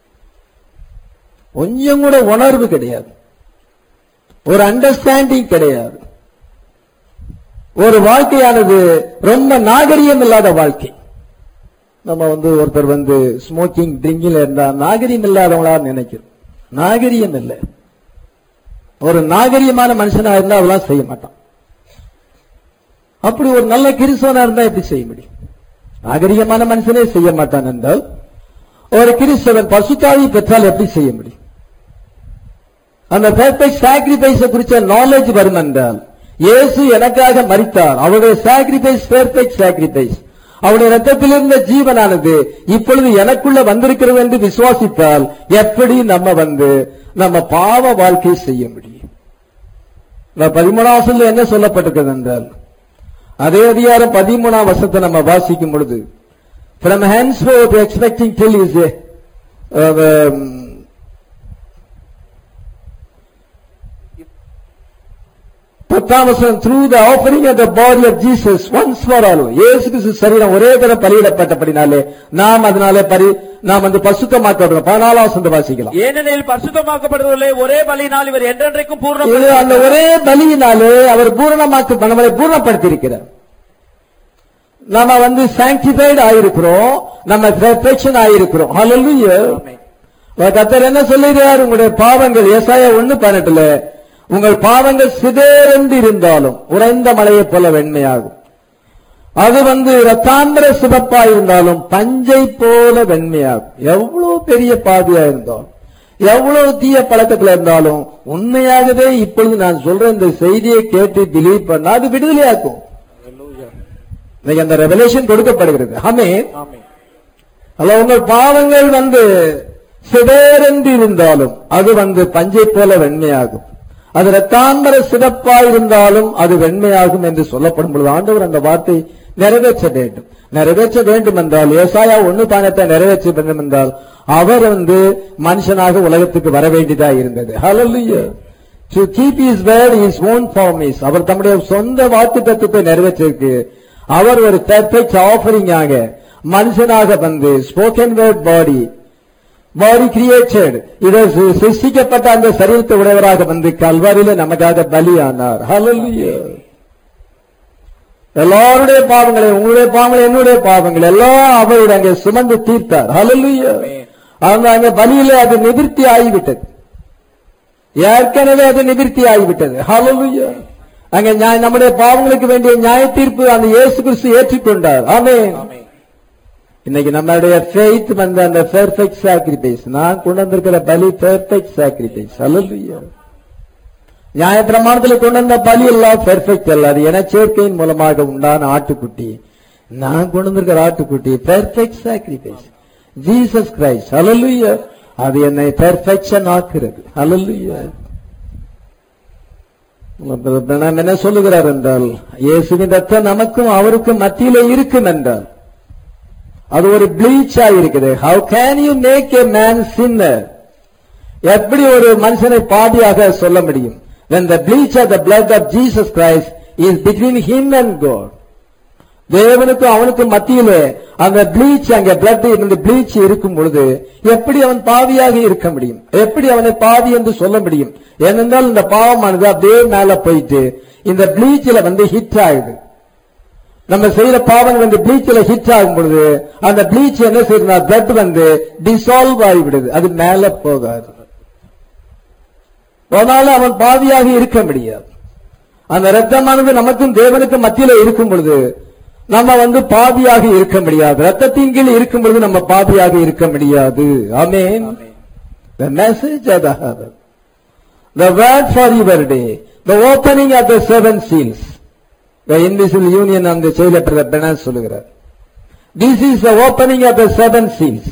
கொஞ்சம் கூட உணர்வு கிடையாது ஒரு அண்டர்ஸ்டாண்டிங் கிடையாது ஒரு வாழ்க்கையானது ரொம்ப நாகரிகம் இல்லாத வாழ்க்கை நம்ம வந்து ஒருத்தர் வந்து ஸ்மோக்கிங் ட்ரிங்கில் இருந்தா நாகரிகம் இல்லாதவங்களா நினைக்கிறோம் நாகரிகம் இல்லை ஒரு நாகரிகமான மனுஷனா இருந்தா அதெல்லாம் செய்ய மாட்டான் அப்படி ஒரு நல்ல கிறிஸ்தவனா இருந்தா எப்படி செய்ய முடியும் நாகரிகமான மனுஷனே செய்ய மாட்டான் என்றால் ஒரு கிறிஸ்தவன் பசுத்தாவி பெற்றால் எப்படி செய்ய முடியும் அந்த பெர்ஃபெக்ட் சாக்ரிஃபைஸ் குறித்த நாலேஜ் வரும் என்றால் இயேசு எனக்காக மரித்தார் அவருடைய சாக்ரிஃபைஸ் பெர்ஃபெக்ட் சாக்ரிஃபைஸ் அவருடைய ரத்தத்தில் இருந்த ஜீவனானது இப்பொழுது எனக்குள்ள வந்திருக்கிறது என்று விசுவாசித்தால் எப்படி நம்ம வந்து நம்ம பாவ வாழ்க்கை செய்ய முடியும் இந்த பதிமூணாம் வசனத்துல என்ன சொல்லப்பட்டிருக்கிறது என்றால் அதே அதிகாரம் பதிமூணாம் வருஷத்தை நம்ம வாசிக்கும் பொழுது from henceforth expecting till is a, uh, um, பத்தாம் வசனம் through the offering of the body of Jesus once for all இயேசு கிறிஸ்து சரீரம் ஒரே தரம் பலியிடப்பட்டபடினாலே நாம் அதனாலே பரி நாம் வந்து பசுத்தமாக்கப்படுறோம் பதினாலாம் வசந்த வாசிக்கலாம் ஏனெனில் பரிசுத்தமாக்கப்படுவதில்லை ஒரே பலியினால் இவர் என்றென்றைக்கும் பூர்ணம் இது அந்த ஒரே பலியினாலே அவர் பூரணமாக்க நம்மளை பூரணப்படுத்தியிருக்கிறார் நம்ம வந்து சாங்டிஃபைடு ஆயிருக்கிறோம் நம்ம பெர்ஃபெக்ஷன் ஆயிருக்கிறோம் ஹalleluya கத்தர் என்ன சொல்லுகிறார் உங்களுடைய பாவங்கள் ஏசாயா ஒண்ணு பன்னெண்டுல உங்கள் பாவங்கள் சிதறந்து இருந்தாலும் உறைந்த மலையைப் போல வெண்மையாகும் அது வந்து ரத்தாந்திர சிவப்பா இருந்தாலும் பஞ்சை போல வெண்மையாகும் எவ்வளவு பெரிய பாதியா இருந்தாலும் எவ்வளவு தீய பழக்கத்துல இருந்தாலும் உண்மையாகவே இப்பொழுது நான் சொல்ற இந்த செய்தியை கேட்டு பிலீவ் பண்ணா அது விடுதலையாக்கும் இன்னைக்கு அந்த ரெவலேஷன் கொடுக்கப்படுகிறது ஆமே அல்ல உங்கள் பாவங்கள் வந்து சிதறென்று இருந்தாலும் அது வந்து பஞ்சை போல வெண்மையாகும் அது ரத்தாம்பர சிவப்பா இருந்தாலும் அது வெண்மையாகும் என்று சொல்லப்படும் பொழுது ஆண்டவர் அந்த வார்த்தை நிறைவேற்ற வேண்டும் நிறைவேற்ற வேண்டும் என்றால் ஏசாயா ஒண்ணு பானத்தை நிறைவேற்ற வேண்டும் என்றால் அவர் வந்து மனுஷனாக உலகத்துக்கு வர வேண்டியதா இருந்தது ஹalleluya to keep his word his own promise அவர் தம்முடைய சொந்த வாக்கு தத்துவத்தை நிறைவேற்றிருக்கு அவர் ஒரு பெர்ஃபெக்ட் ஆஃபரிங் ஆக மனுஷனாக வந்து spoken word body body created இதை சி- சிருஷ்டிக்கப்பட்ட அந்த சரீரத்தை உடையவராக வந்து கல்வாரியில நமக்காக பலியானார் ஹalleluya எல்லாருடைய பாவங்களை உங்களுடைய பாவங்களை என்னுடைய பாவங்கள் எல்லாம் அவருடைய அங்கே சுமந்து தீர்த்தார் ஹalleluya அந்த அங்க பலியில அது நிவிர்த்தி ஆகிவிட்டது ஏற்கனவே அது நிவிர்த்தி ஆகிவிட்டது ஹalleluya அங்க நியாய- நம்முடைய பாவங்களுக்கு வேண்டிய நியாய தீர்ப்பு அந்த இயேசு கிறிஸ்து ஏற்றுக்கொண்டார் ஆமென் இன்னைக்கு நம்மளுடைய ஃபெய்த் வந்து அந்த பெர்ஃபெக்ட் சாக்ரிஃபைஸ் நான் கொண்டு வந்திருக்கிற பலி பெர்ஃபெக்ட் சாக்ரிஃபைஸ் ஹalleluya நியாய பிரமாணத்தில் கொண்டு வந்த பலி எல்லாம் பெர்ஃபெக்ட் அல்ல அது என சேர்க்கையின் மூலமாக உண்டான ஆட்டுக்குட்டி நான் கொண்டு வந்திருக்கிற ஆட்டுக்குட்டி perfect sacrifice Jesus Christ hallelujah அது என்னை பெர்ஃபெக்ஷன் ஆக்குறது ஹalleluya நாம் என்ன சொல்லுகிறார் என்றால் இயேசுவின் ரத்தம் நமக்கும் அவருக்கும் மத்தியிலே இருக்கும் என்றால் அது ஒரு ப்ளீச்சா இருக்குது how can you make a man sinner எப்படி ஒரு மனுஷனை பாதியாக சொல்ல முடியும் when the bleach of the blood of Jesus Christ is between him and God தேவனுக்கும் அவனுக்கும் மத்தியிலே அந்த ப்ளீச் அங்க பிளட் இந்த ப்ளீச் இருக்கும் பொழுது எப்படி அவன் பாவியாக இருக்க முடியும் எப்படி அவனை பாவி என்று சொல்ல முடியும் ஏனென்றால் இந்த பாவமானது அப்படியே மேல போயிட்டு இந்த ப்ளீச்சில் வந்து ஹிட் ஆகுது நம்ம செய்யற பாவம் வந்து ப்ளீச்ல ஹிட் ஆகும் பொழுது அந்த ப்ளீச் என்ன செய்யுதுன்னா பிளட் வந்து டிசால்வ் ஆகிவிடுது அது மேல போகாது அதனால அவன் பாவியாக இருக்க முடியாது அந்த ரத்தமானது நமக்கும் தேவனுக்கும் மத்தியில இருக்கும் பொழுது நம்ம வந்து பாவியாக இருக்க முடியாது ரத்தத்தின் கீழ் இருக்கும் பொழுது நம்ம பாவியாக இருக்க முடியாது ஆமென் the message of the heaven the word for your day the opening of the seven seals the invisible union அந்த செயல பிரதர் சொல்லுகிறார் this is the opening of the seven seals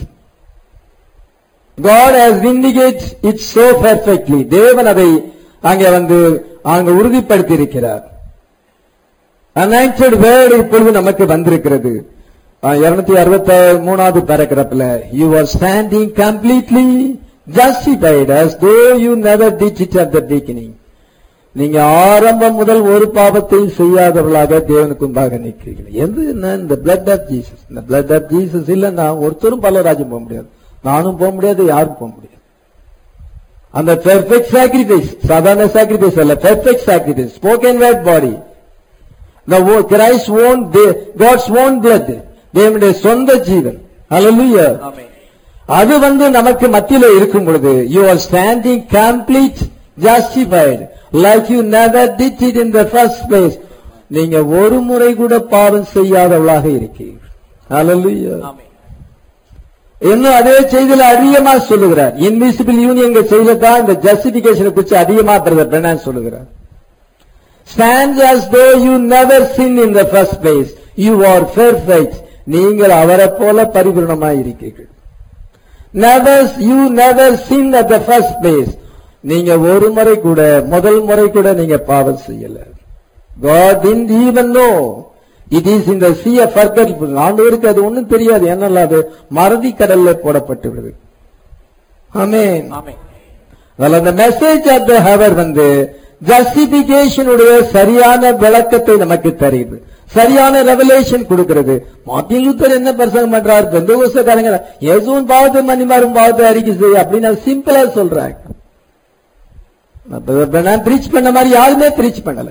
God has vindicated it so perfectly தேவன் அதை அங்கே வந்து அங்க உறுதிப்படுத்தி இருக்கிறார் அனைட்டட் வேர்டு இப்பொழுது நமக்கு வந்திருக்கிறது இருநூத்தி அறுபத்தி மூணாவது பேராகிராஃப்ல you are standing completely justified as though you never ditch it at the beginning நீங்க ஆரம்பம் முதல் ஒரு பாவத்தையும் செய்யாதவர்களாக தேவனுக்கு முன்பாக நிற்கிறீர்கள் எது என்ன இந்த பிளட் ஆஃப் ஜீசஸ் இந்த பிளட் ஆஃப் ஜீசஸ் இல்லைன்னா ஒருத்தரும் பலராஜும் போக முடியாது நானும் போக முடியாது யாரும் போக முடியாது அந்த பெர்ஃபெக்ட் சாக்ரிஃபைஸ் சாதாரண சாக்ரிஃபைஸ் அல்ல perfect sacrifice spoken word body the wo- Christ own de- God's own blood தேவனுடைய சொந்த ஜீவன் Hallelujah ஆமென் அது வந்து நமக்கு மத்தியில இருக்கும் பொழுது you are standing complete justified like you never did it in the first place நீங்க ஒரு முறை கூட பாவம் செய்யாதவளாக இருக்கீர்கள் Hallelujah ஆமென் இன்னும் அதே செய்தியில அதிகமா சொல்லுகிறார் இன்விசிபிள் யூனியன் செய்தில தான் இந்த ஜஸ்டிபிகேஷனை குறித்து அதிகமா பிரதர் பிரணான் சொல்லுகிறார் stands as though you never sinned in the first place you are perfect நீங்கள் அவரை போல பரிபூர்ணமாய் இருக்கிறீர்கள் never you never sinned at the first place நீங்க ஒரு முறை கூட முதல் முறை கூட நீங்க பாவம் செய்யல God didn't even know it is in the sea of forgetful ஆண்டவருக்கு அது ஒண்ணும் தெரியாது என்னல்ல அது மறதி கடல்ல போடப்பட்டு விடுது ஆமென் ஆமென் well அந்த மெசேஜ் ஆஃப் த ஹவர் வந்து ஜஸ்டிபிகேஷனுடைய சரியான விளக்கத்தை நமக்கு தருகிறது சரியான ரெவலேஷன் கொடுக்கிறது மார்ட்டின் லூத்தர் என்ன பிரசங்கம் பண்றாரு பெந்தகோசக்காரங்க எதுவும் பாவத்தை மன்னிமாரும் பாவத்தை அறிக்கை செய்ய அப்படின்னு சிம்பிளா சொல்றாங்க நான் பிரீச் பண்ண மாதிரி யாருமே பிரீச் பண்ணல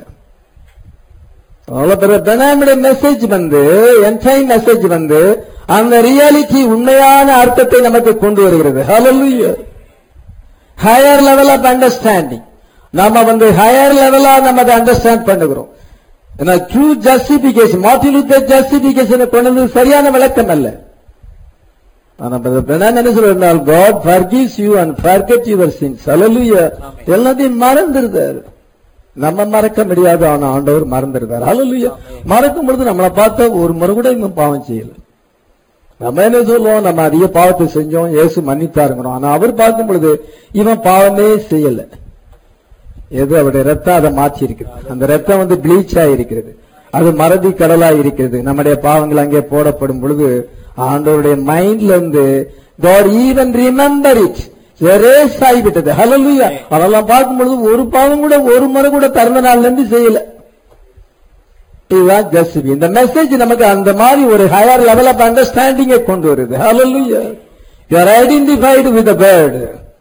பெனாமுடைய மெசேஜ் வந்து என்டைம் மெசேஜ் வந்து அந்த ரியாலிட்டி உண்மையான அர்த்தத்தை நமக்கு கொண்டு வருகிறது hallelujah higher level of understanding நாம வந்து ஹையர் லெவலா நம்ம அதை அண்டர்ஸ்டாண்ட் பண்ணுகிறோம் ஏன்னா true justification Martin Luther justification கொண்டு வந்து சரியான விளக்கம் அல்ல ஆனா பிரதர் என்ன சொல்றால் God forgives you and forget your sins hallelujah எல்லாத்தையும் மறந்துருந்தார் நம்ம மறக்க முடியாது ஆனா ஆண்டவர் மறந்துருந்தார் ஹalleluya மறக்கும் பொழுது நம்மளை பார்த்தா ஒரு முறை கூட இன்னும் பாவம் செய்யல நம்ம என்ன சொல்லுவோம் நம்ம அதிக பாவத்தை செஞ்சோம் இயேசு மன்னித்தாருங்கிறோம் ஆனா அவர் பார்க்கும் பொழுது இவன் பாவமே செய்யல எது அவருடைய ரத்தம் அதை மாற்றி இருக்கிறது அந்த ரத்தம் வந்து ப்ளீச் இருக்கிறது அது மறதி கடலா இருக்கிறது நம்முடைய பாவங்கள் அங்கே போடப்படும் பொழுது ஆண்டவருடைய மைண்ட்ல இருந்து God even remember it erase ஆகிவிட்டது ஹalleluya அதெல்லாம் பார்க்கும் பொழுது ஒரு பாவம் கூட ஒரு முறை கூட பிறந்த நாள்ல இருந்து செய்யல இதுதான் ஜஸ்ட் இந்த மெசேஜ் நமக்கு அந்த மாதிரி ஒரு ஹையர் லெவல் ஆஃப் அண்டர்ஸ்டாண்டிங்கை கொண்டு வருது ஹalleluya you are identified with the word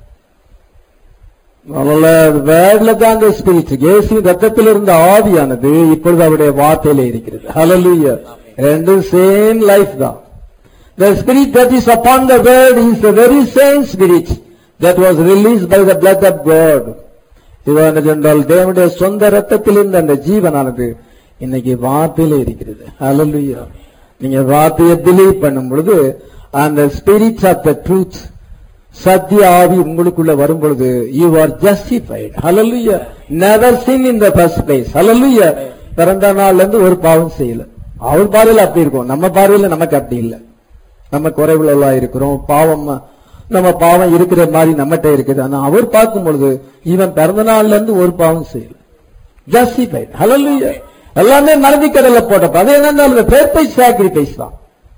அதனால வேர்ட்ல தான் அந்த ஸ்பிரிட் இயேசு ரத்தத்தில் இருந்த ஆவியானது இப்பொழுது அவருடைய வார்த்தையில இருக்கிறது ஹalleluya ரெண்டும் சேம் லைஃப் தான் the spirit that is upon the word is the very same spirit that was released by the blood of god இவன் என்றால் தேவனுடைய சொந்த ரத்தத்தில் இருந்த அந்த ஜீவனானது இன்னைக்கு வார்த்தையில இருக்கிறது ஹalleluya நீங்க வார்த்தையை பிலீவ் பண்ணும் பொழுது அந்த ஸ்பிரிட் ஆஃப் த ட்ரூத் சத்திய ஆவி உங்களுக்குள்ள வரும் பொழுது you are justified hallelujah never sin in the first place hallelujah பிறந்த நாள்ல இருந்து ஒரு பாவம் செய்யல அவர் பார்வையில் அப்படி இருக்கும் நம்ம பார்வையில நமக்கு அப்படி இல்லை நம்ம குறைவுள்ளவா இருக்கிறோம் பாவம் நம்ம பாவம் இருக்கிற மாதிரி நம்மகிட்ட இருக்குது ஆனா அவர் பார்க்கும் பொழுது இவன் பிறந்த நாள்ல இருந்து ஒரு பாவம் செய்யல ஜஸ்டிஃபைட் ஹalleluya எல்லாமே மறதி கடல்ல போட்டப்ப அது என்னன்னா பெர்ஃபெக்ட் சாக்ரிஃபைஸ் தான்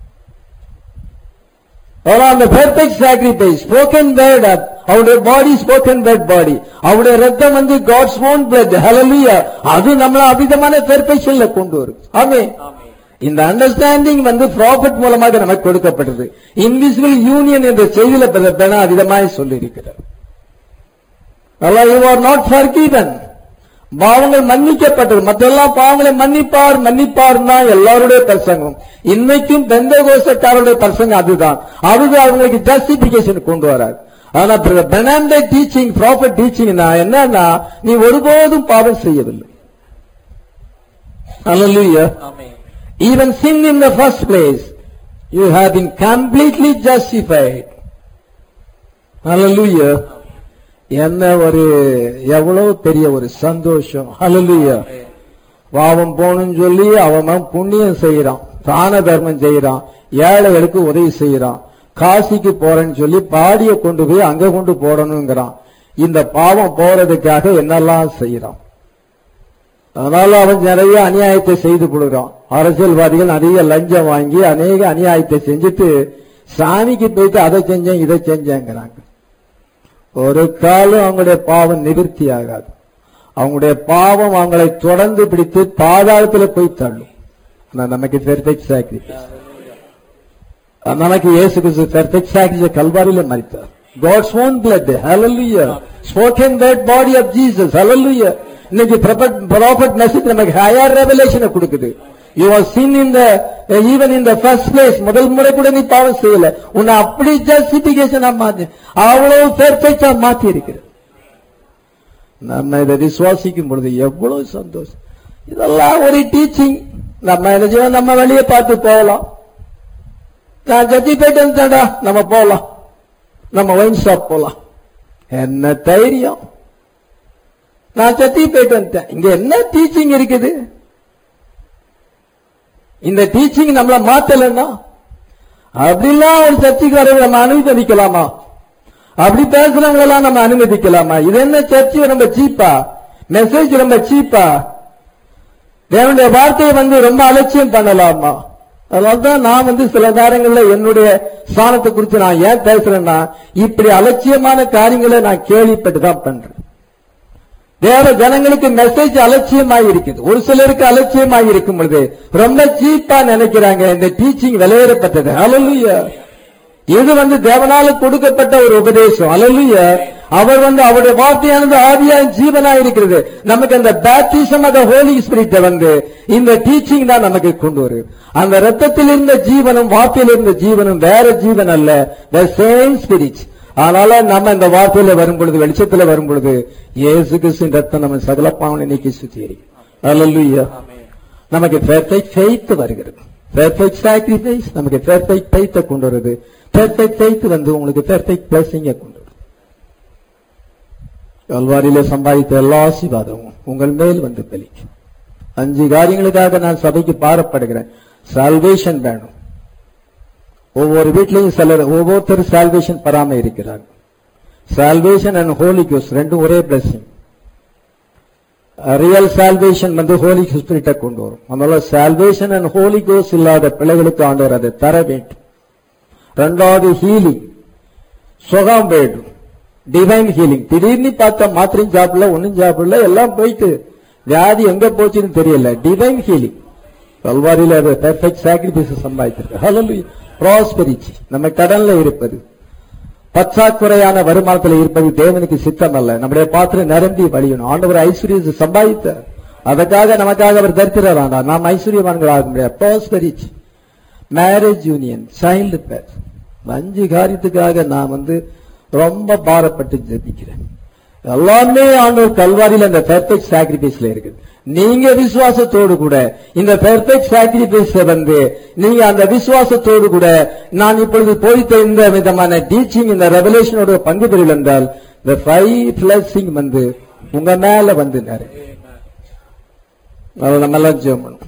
ஆனா அந்த பெர்ஃபெக்ட் சாக்ரிஃபைஸ் ஸ்போக்கன் வேர்ட் அவருடைய பாடி ஸ்போக்கன் வேர்ட் பாடி அவருடைய ரத்தம் வந்து காட்ஸ் ஓன் பிளட் ஹalleluya அது நம்மள அபிதமான பெர்ஃபெக்ஷன்ல கொண்டு வரும் ஆமே இந்த அண்டர்ஸ்டாண்டிங் வந்து ப்ராஃபிட் மூலமாக நமக்கு கொடுக்கப்பட்டது இன்விசிபிள் யூனியன் என்ற செய்தியில பெண அதிகமாய் சொல்லி இருக்கிறார் யூ ஆர் நாட் ஃபர்கிவன் பாவங்கள் மன்னிக்கப்பட்டது மற்றெல்லாம் பாவங்களை மன்னிப்பார் மன்னிப்பார் தான் எல்லாருடைய பிரசங்கம் இன்னைக்கும் பெந்த கோஷக்காரருடைய பிரசங்கம் அதுதான் அது அவங்களுக்கு ஜஸ்டிபிகேஷன் கொண்டு வராது ஆனா பெனாண்ட டீச்சிங் ப்ராஃபிட் டீச்சிங் என்னன்னா நீ ஒருபோதும் பாவம் செய்யவில்லை Hallelujah. Even sin in the first place, you have been completely justified. Hallelujah. என்ன ஒரு எவ்வளவு பெரிய ஒரு சந்தோஷம் ஹalleluya பாவம் போகணும்னு சொல்லி அவன் புண்ணியம் செய்யறான் தான தர்மம் செய்யறான் ஏழைகளுக்கு உதவி செய்யறான் காசிக்கு போறேன்னு சொல்லி பாடிய கொண்டு போய் அங்க கொண்டு போடணுங்கிறான் இந்த பாவம் போறதுக்காக என்னெல்லாம் செய்யறான் அதனால அவன் நிறைய அநியாயத்தை செய்து கொடுக்குறான் அரசியல்வாதிகள் நிறைய லஞ்சம் வாங்கி அநேக அநியாயத்தை செஞ்சுட்டு சாமிக்கு போயிட்டு அதை செஞ்சேன் இதை செஞ்சேங்கிறாங்க ஒரு காலம் அவங்களுடைய பாவம் நிவர்த்தி ஆகாது அவங்களுடைய பாவம் அவங்களை தொடர்ந்து பிடித்து பாதாளத்தில் போய் தள்ளும் ஆனா நமக்கு பெர்ஃபெக்ட் சாக்ரிஃபைஸ் நமக்கு இயேசு கிறிஸ்து பெர்ஃபெக்ட் சாக்ரிஃபைஸ் கல்வாரியில மறித்தார் God's own blood, hallelujah. Spoken word body of Jesus, hallelujah. இன்னைக்கு ப்ராஃபட் மெசேஜ் நமக்கு ஹையர் ரெவலேஷனை கொடுக்குது you are seen in the even in the first place முதல் முறை கூட நீ பாவம் செய்யல உன்னை அப்படி ஜஸ்டிபிகேஷன் மாத்தி அவ்வளவு பெர்ஃபெக்டா மாத்தி இருக்கிறது நம்ம இதை விசுவாசிக்கும் பொழுது எவ்வளவு சந்தோஷம் இதெல்லாம் ஒரு டீச்சிங் நம்ம என்ன செய்வோம் நம்ம வெளியே பார்த்து போகலாம் நான் ஜத்தி போயிட்டு வந்துட்டேன்டா நம்ம போகலாம் நம்ம ஒயின் ஷாப் போலாம் என்ன தைரியம் நான் சத்தி போயிட்டு வந்துட்டேன் இங்க என்ன டீச்சிங் இருக்குது இந்த டீச்சிங் நம்மள மாத்தலன்னா அப்படிலாம் ஒரு சர்ச்சைக்காரரை நம்ம அனுமதிக்கலாமா அப்படி பேசுறவங்களெல்லாம் நம்ம அனுமதிக்கலாமா இது என்ன சர்ச்சை ரொம்ப சீப்பா மெசேஜ் ரொம்ப சீப்பா தேவனுடைய வார்த்தையை வந்து ரொம்ப அலட்சியம் பண்ணலாமா அதனால்தான் நான் வந்து சில நேரங்கள்ல என்னுடைய ஸ்தானத்தை குறித்து நான் ஏன் பேசுறேன்னா இப்படி அலட்சியமான காரியங்களை நான் கேள்விப்பட்டு தான் பண்றேன் தேவ ஜனங்களுக்கு மெசேஜ் அலட்சியமாய் இருக்குது ஒரு சிலருக்கு அலட்சியமாய் இருக்கும் பொழுது ரொம்ப சீப்பா நினைக்கிறாங்க இந்த டீச்சிங் விலையேறப்பட்டது ஹalleluya இது வந்து தேவனால கொடுக்கப்பட்ட ஒரு உபதேசம் ஹalleluya அவர் வந்து அவருடைய வார்த்தையானது ஆவியாய் ஜீவனாய் இருக்கிறது நமக்கு அந்த பேப்டிசம் ஆஃப் ஹோலி ஸ்பிரிட் வந்து இந்த டீச்சிங் தான் நமக்கு கொண்டு வரும் அந்த ரத்தத்தில் இருந்த ஜீவனும் வார்த்தையில் இருந்த ஜீவனும் வேற ஜீவன் அல்ல த சேம் ஸ்பிரிட் அதனால நம்ம இந்த வார்த்தையில வரும் பொழுது வெளிச்சத்துல வரும் பொழுது இயேசு கிறிஸ்துவின் ரத்தம் நம்ம சகல பாவனை நீக்கி சுத்திகரிக்கும் ஹalleluya நமக்கு பெர்ஃபெக்ட் ஃபெய்த் வருகிறது பெர்ஃபெக்ட் சாக்ரிஃபைஸ் நமக்கு பெர்ஃபெக்ட் ஃபெய்த்தை கொண்டு வருது பெர்ஃபெக்ட் ஃபெய்த் வந்து உங்களுக்கு பெர்ஃபெக்ட் பிளஸிங்க கொண்டு வரும் கல்வாரியில சம்பாதித்த எல்லா ஆசீர்வாதமும் உங்கள் மேல் வந்து பலிக்கும் அஞ்சு காரியங்களுக்காக நான் சபைக்கு பாரப்படுகிறேன் சால்வேஷன் வேணும் ஒவ்வொரு வீட்லயும் சிலர் ஒவ்வொருத்தர் சால்வேஷன் பெறாம இருக்கிறார் சால்வேஷன் அண்ட் ஹோலி கோஸ் ரெண்டும் ஒரே பிளஸிங் ரியல் சால்வேஷன் வந்து ஹோலி ஸ்பிரிட்டை கொண்டு வரும் அதனால சால்வேஷன் அண்ட் ஹோலி கோஸ் இல்லாத பிள்ளைகளுக்கு ஆண்டவர் அதை தர வேண்டும் ரெண்டாவது ஹீலிங் சுகம் வேண்டும் டிவைன் ஹீலிங் திடீர்னு பார்த்தா மாத்திரையும் சாப்பிடல ஒன்னும் சாப்பிடல எல்லாம் போயிட்டு வியாதி எங்க போச்சுன்னு தெரியல டிவைன் ஹீலிங் கல்வாரியில அது பெர்ஃபெக்ட் சாக்ரிஃபைஸ் சம்பாதித்திருக்கு ஹalleluya ப்ராஸ்பெரிட்டி நம்ம கடன்ல இருப்பது பற்றாக்குறையான வருமானத்தில் இருப்பது தேவனுக்கு சித்தம் அல்ல நம்முடைய பாத்திரம் நிரம்பி வழியணும் ஆண்டவர் ஐஸ்வர்யத்தை சம்பாதித்தார் அதற்காக நமக்காக அவர் தரித்திர வேண்டாம் நாம் ஐஸ்வர்யவான்கள் ஆக முடியாது ப்ராஸ்பெரிட்டி மேரேஜ் யூனியன் சைல்டு பேர் அஞ்சு காரியத்துக்காக நான் வந்து ரொம்ப பாரப்பட்டு ஜெபிக்கிறேன் எல்லாமே ஆண்டவர் கல்வாரியில் அந்த பெர்ஃபெக்ட் சாக்ரிஃபைஸ்ல இருக்குது நீங்க விசுவாசத்தோடு கூட இந்த பெர்ஃபெக்ட் சாக்ரிஃபைஸ் வந்து நீங்க அந்த விசுவாசத்தோடு கூட நான் இப்பொழுது போதித்த இந்த விதமான டீச்சிங் இந்த ரெவலேஷனோட பங்கு பெறல் என்றால் இந்த ஃபைவ் பிளஸிங் வந்து உங்க மேல வந்து நிறைய அதை நம்ம எல்லாம் ஜெபம் பண்ணணும்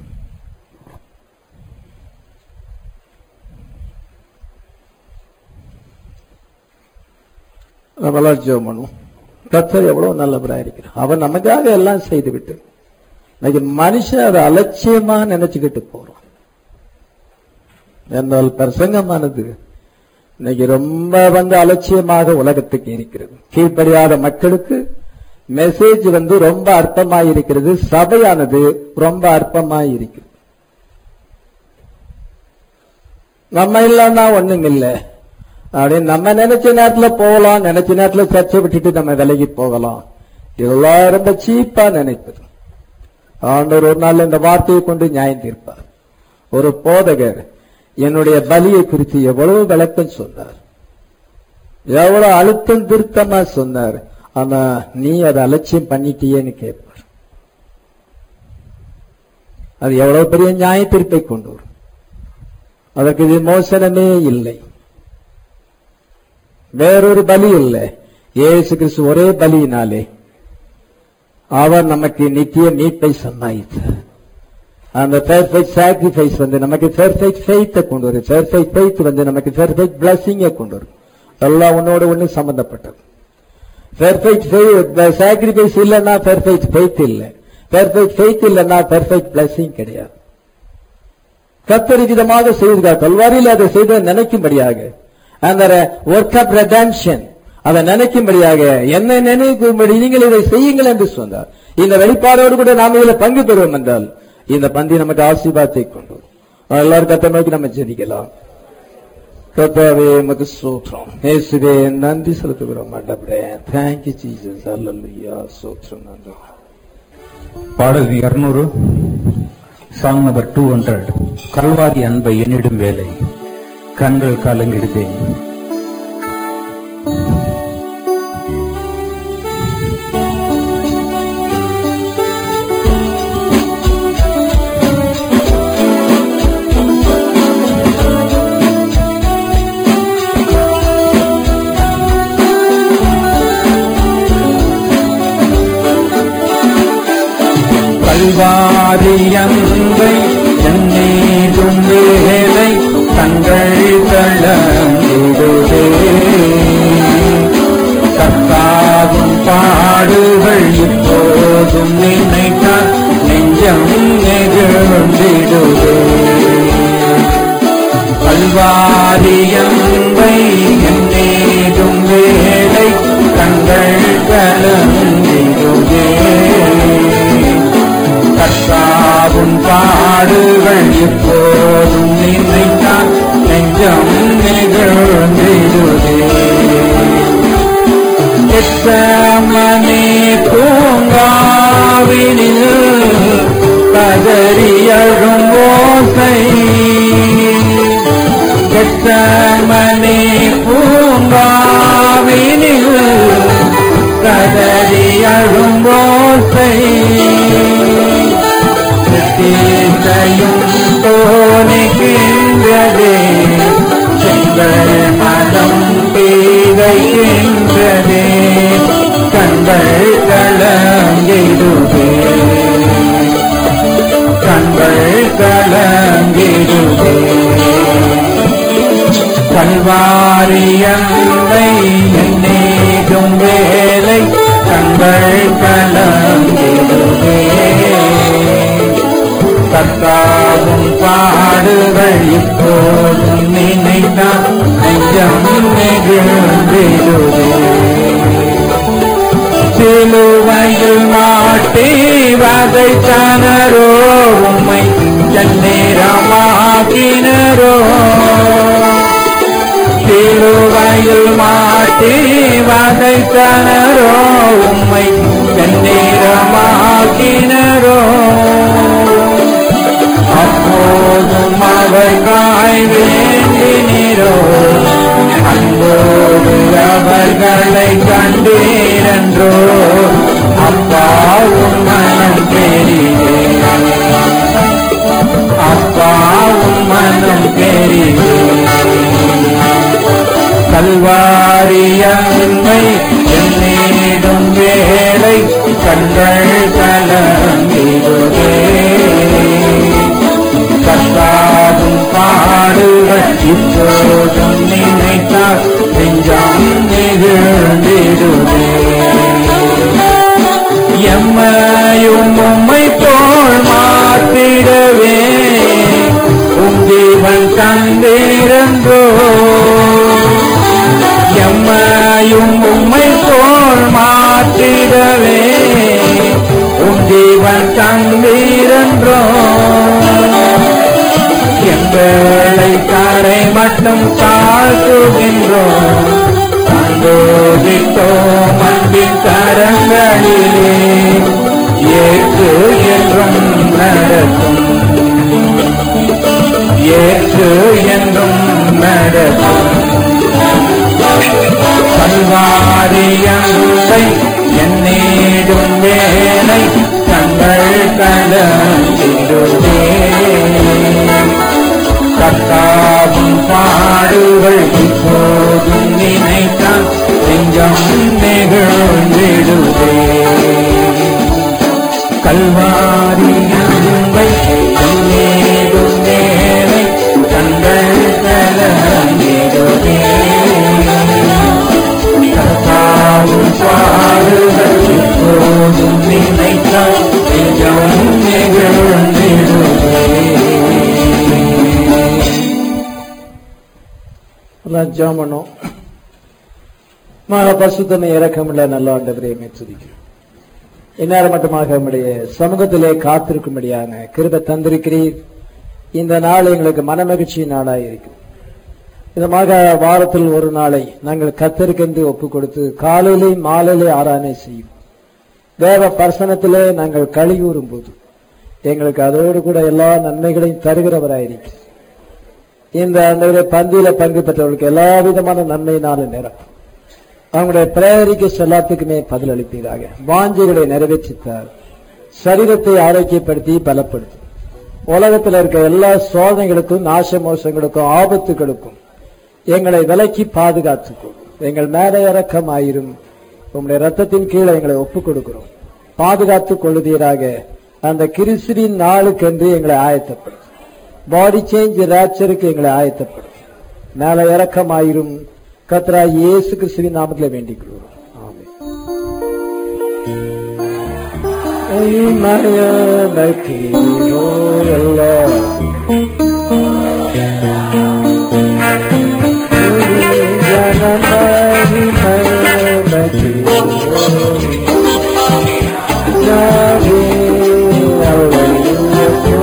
நம்மளாம் ஜெபம் பண்ணுவோம் கத்தர் எவ்வளவு நல்லவராக இருக்கிறார் அவர் நமக்காக எல்லாம் செய்து விட்டு இன்னைக்கு மனுஷன் அதை அலட்சியமா நினைச்சுக்கிட்டு போறான் என்றால் பிரசங்கமானது இன்னைக்கு ரொம்ப வந்து அலட்சியமாக உலகத்துக்கு இருக்கிறது கீழ்ப்படியாத மக்களுக்கு மெசேஜ் வந்து ரொம்ப அற்பமாய் இருக்கிறது சபையானது ரொம்ப அற்பமாய் இருக்கிறது நம்ம இல்லைன்னா ஒண்ணும் இல்லை அப்படின்னு நம்ம நினைச்ச நேரத்துல போகலாம் நினைச்ச நேரத்துல சர்ச்சை விட்டுட்டு நம்ம விலகி போகலாம் இதெல்லாம் ரொம்ப சீப்பா நினைப்பது ஆண்டவர் ஒரு நாள் இந்த வார்த்தையை கொண்டு நியாயம் தீர்ப்பார் ஒரு போதகர் என்னுடைய பலியை குறித்து எவ்வளவு விளக்கம் சொன்னார் எவ்வளவு அழுத்தம் திருத்தமா சொன்னார் ஆனா நீ அதை அலட்சியம் பண்ணிட்டியேன்னு கேட்பார் அது எவ்வளவு பெரிய நியாய தீர்ப்பை கொண்டு வரும் அதற்கு விமோசனமே இல்லை வேறொரு பலி இல்லை இயேசு கிறிஸ்து ஒரே பலியினாலே அவர் நமக்கு நித்திய மீட்பை சம்பாதித்தார் அந்த பெர்ஃபெக்ட் சாக்ரிஃபைஸ் வந்து நமக்கு பெர்ஃபெக்ட் ஃபெய்த்தை கொண்டு வரும் பெர்ஃபெக்ட் ஃபெய்த் வந்து நமக்கு பெர்ஃபெக்ட் பிளஸிங்கை கொண்டு வரும் எல்லாம் ஒன்னோட ஒண்ணு சம்பந்தப்பட்டது பெர்ஃபெக்ட் சாக்ரிஃபைஸ் இல்லைன்னா பெர்ஃபெக்ட் ஃபெய்த் இல்லை பெர்ஃபெக்ட் ஃபெய்த் இல்லைன்னா பெர்ஃபெக்ட் பிளஸிங் கிடையாது கத்தரி விதமாக செய்திருக்கார் கல்வாரியில் அதை செய்த நினைக்கும்படியாக அந்த ஒர்க் ஆஃப் ரெடான்ஷன் அதை நினைக்கும்படியாக என்ன நினைக்கும்படி நீங்கள் இதை செய்யுங்கள் என்று சொன்னார் இந்த வெளிப்பாடோடு கூட நாம் இதில் பங்கு பெறுவோம் என்றால் இந்த பந்தி நமக்கு ஆசீர்வாதத்தை கொண்டு வரும். எல்லாரும் கத்த நோக்கி நம்ம ஜெபிக்கலாம் கத்தாவே மது சோத்திரம் இயேசுவே நன்றி செலுத்துகிறோம் மண்டபடே தேங்க்யூ ஜீசஸ் அல்லல்லுயா சோத்திரம் நன்றி பாடல் இருநூறு song number two hundred Calvary அன்பை எண்ணிடும் வேலை கண்கள் கலங்கிடுதேன் கல்வாரி அன்பை எண்ணீடும் வேலை கண்கள் கலங்கிடுதே கர்த்தாவும் பாடுகள் இப்போதும் நினைத்தால் நெஞ்சம் நெகிழ்ந்திடுதே கல்வாரியம்பை என்னேதும் வேலை கண்கள் கலந்திடுதே உன் பாடுகள் எப்போதும் நினைத்தான் நெஞ்சம் நிகழ்ந்திடுதே எத்தமனே பூங்காவினில் கதறியழும் ஓசை எத்தமனே பூங்காவினில் கதறியழும் ஓசை தீர்த்தையும் தோணிக்கின்றதே செங்கல் மதம் பெய்கின்றதே கண்கள் கலங்கிடுதே கண்கள் கலங்கிடுதே கல்வாரியந்தை என்னேதும் வேலை கண்கள் கலங்கிடுதே கத்தாவும் பாடுகள் இப்போதும் நினைத்தான் நெஞ்சம் நெகிழ்ந்திடுதே சிலுவையில் மாட்டி வதைத்தனரோ உம்மை செந்நேரமாக்கினரோ சிலுவையில் மாட்டி வதைத்தனரோ உம்மை செந்நேரமாக்கினரோ அப்போதும் அவர்காய் வேண்டினரோ அன்போடு அவர்களை கண்டீரன்றோ அப்பாவும் மனம் பெரியே அப்பாவும் மனம் பெரியே கல்வாரியன்மை என்னிடும் வேலை கண்கள் கலங்கிடுதே கத்தாவும் பாடுகள் இப்போதும் நினைத்தால் நெஞ்சம் நெகிழ்ந்திடுதே எம்மையும் உம்மை போல் மாற்றிடவே உம் ஜீவன் தந்திருந்தோ எம்மையும் உம்மை போல் மாற்றிடவே உம் ஜீவன் தந்திருந்தோ எங்களை காரை மட்டும் தாழ்த்துகின்றோம் சந்தோஷித்தோம் அன்பின் கரங்களிலே ஏற்று என்றும் நடக்கும் ஏற்று என்றும் நடக்கும் பல்வாரியங்களை என்னேடும் வேலை தங்கள் கலந்திடுவே கத்தாவும் பாடுகள் இப்போதும் நினைத்தான் நெஞ்சம் நெகிழ்ந்திடுதே கல்வாரியங்களை என்னேடும் வேலை தங்கள் கலந்திடுவே கத்தாவும் பாடுகள் இப்போதும் நினைத்தால் நெஞ்சம் நெகிழ்ந்திடுவே எல்லாம் ஜெபம் பண்ணோம் மகா பசுத்தனை இறக்கமுள்ள நல்ல ஆண்டவரே மெச்சுதிக்கிறோம் இந்நேரம் மட்டுமாக நம்முடைய சமூகத்திலே காத்திருக்கும்படியான கிருப தந்திருக்கிறீர் இந்த நாள் எங்களுக்கு மனமகிழ்ச்சி நாளாய் இருக்கும் இதமாக வாரத்தில் ஒரு நாளை நாங்கள் கத்தருக்கென்று ஒப்பு கொடுத்து காலையிலே மாலையிலே ஆராதனை செய்யும் தேவ பர்சனத்திலே நாங்கள் கழிவுறும் போது எங்களுக்கு அதோடு கூட எல்லா நன்மைகளையும் தருகிறவராயிருக்கிறீர் இந்த அந்த பந்தியில பங்கு பெற்றவர்களுக்கு எல்லா விதமான நன்மையினாலும் நிரப்பும் அவங்களுடைய பிரேரிக்கு எல்லாத்துக்குமே பதில் அளிப்பீராக வாஞ்சைகளை நிறைவேற்றித்தார் சரீரத்தை ஆரோக்கியப்படுத்தி பலப்படுத்தும் உலகத்தில் இருக்க எல்லா சோதனைகளுக்கும் நாச மோசங்களுக்கும் ஆபத்துகளுக்கும் எங்களை விலக்கி பாதுகாத்துக்கும் எங்கள் மேல இறக்கமாயிரும் உங்களுடைய ரத்தத்தின் கீழே எங்களை ஒப்புக் கொடுக்கிறோம் பாதுகாத்துக் கொள்ளுதீராக அந்த கிறிஸ்துவின் நாளுக்கென்று எங்களை ஆயத்தப்படும் பாடி சேஞ்ச் ராச்சருக்கு எங்களை ஆயத்தப்படும் மேல இறக்கமாயிரும் கத்ரா இயேசு கிறிஸ்துவின் நாமத்தில் வேண்டிக் கொள்கிறோம் ஆமென். மயமகிழோ எல்லாம் ஜனமரி மயமகிழோ ஜாவே அவளையுள்ளே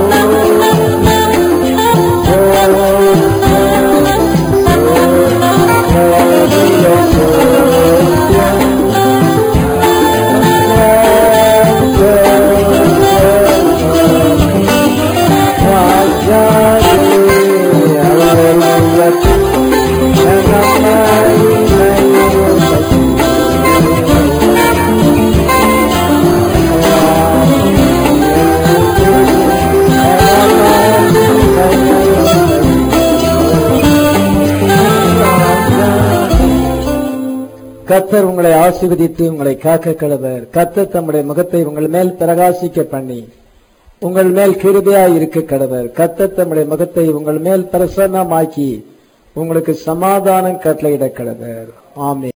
கத்தர் உங்களை ஆசீர்வதித்து உங்களை காக்க கடவர் கத்தர் தம்முடைய முகத்தை உங்கள் மேல் பிரகாசிக்க பண்ணி உங்கள் மேல் கிருபையாய் இருக்க கடவர் கத்தர் தம்முடைய முகத்தை உங்கள் மேல் பிரசன்னமாக்கி உங்களுக்கு சமாதானம் கட்டளையிட கடவர் ஆமென்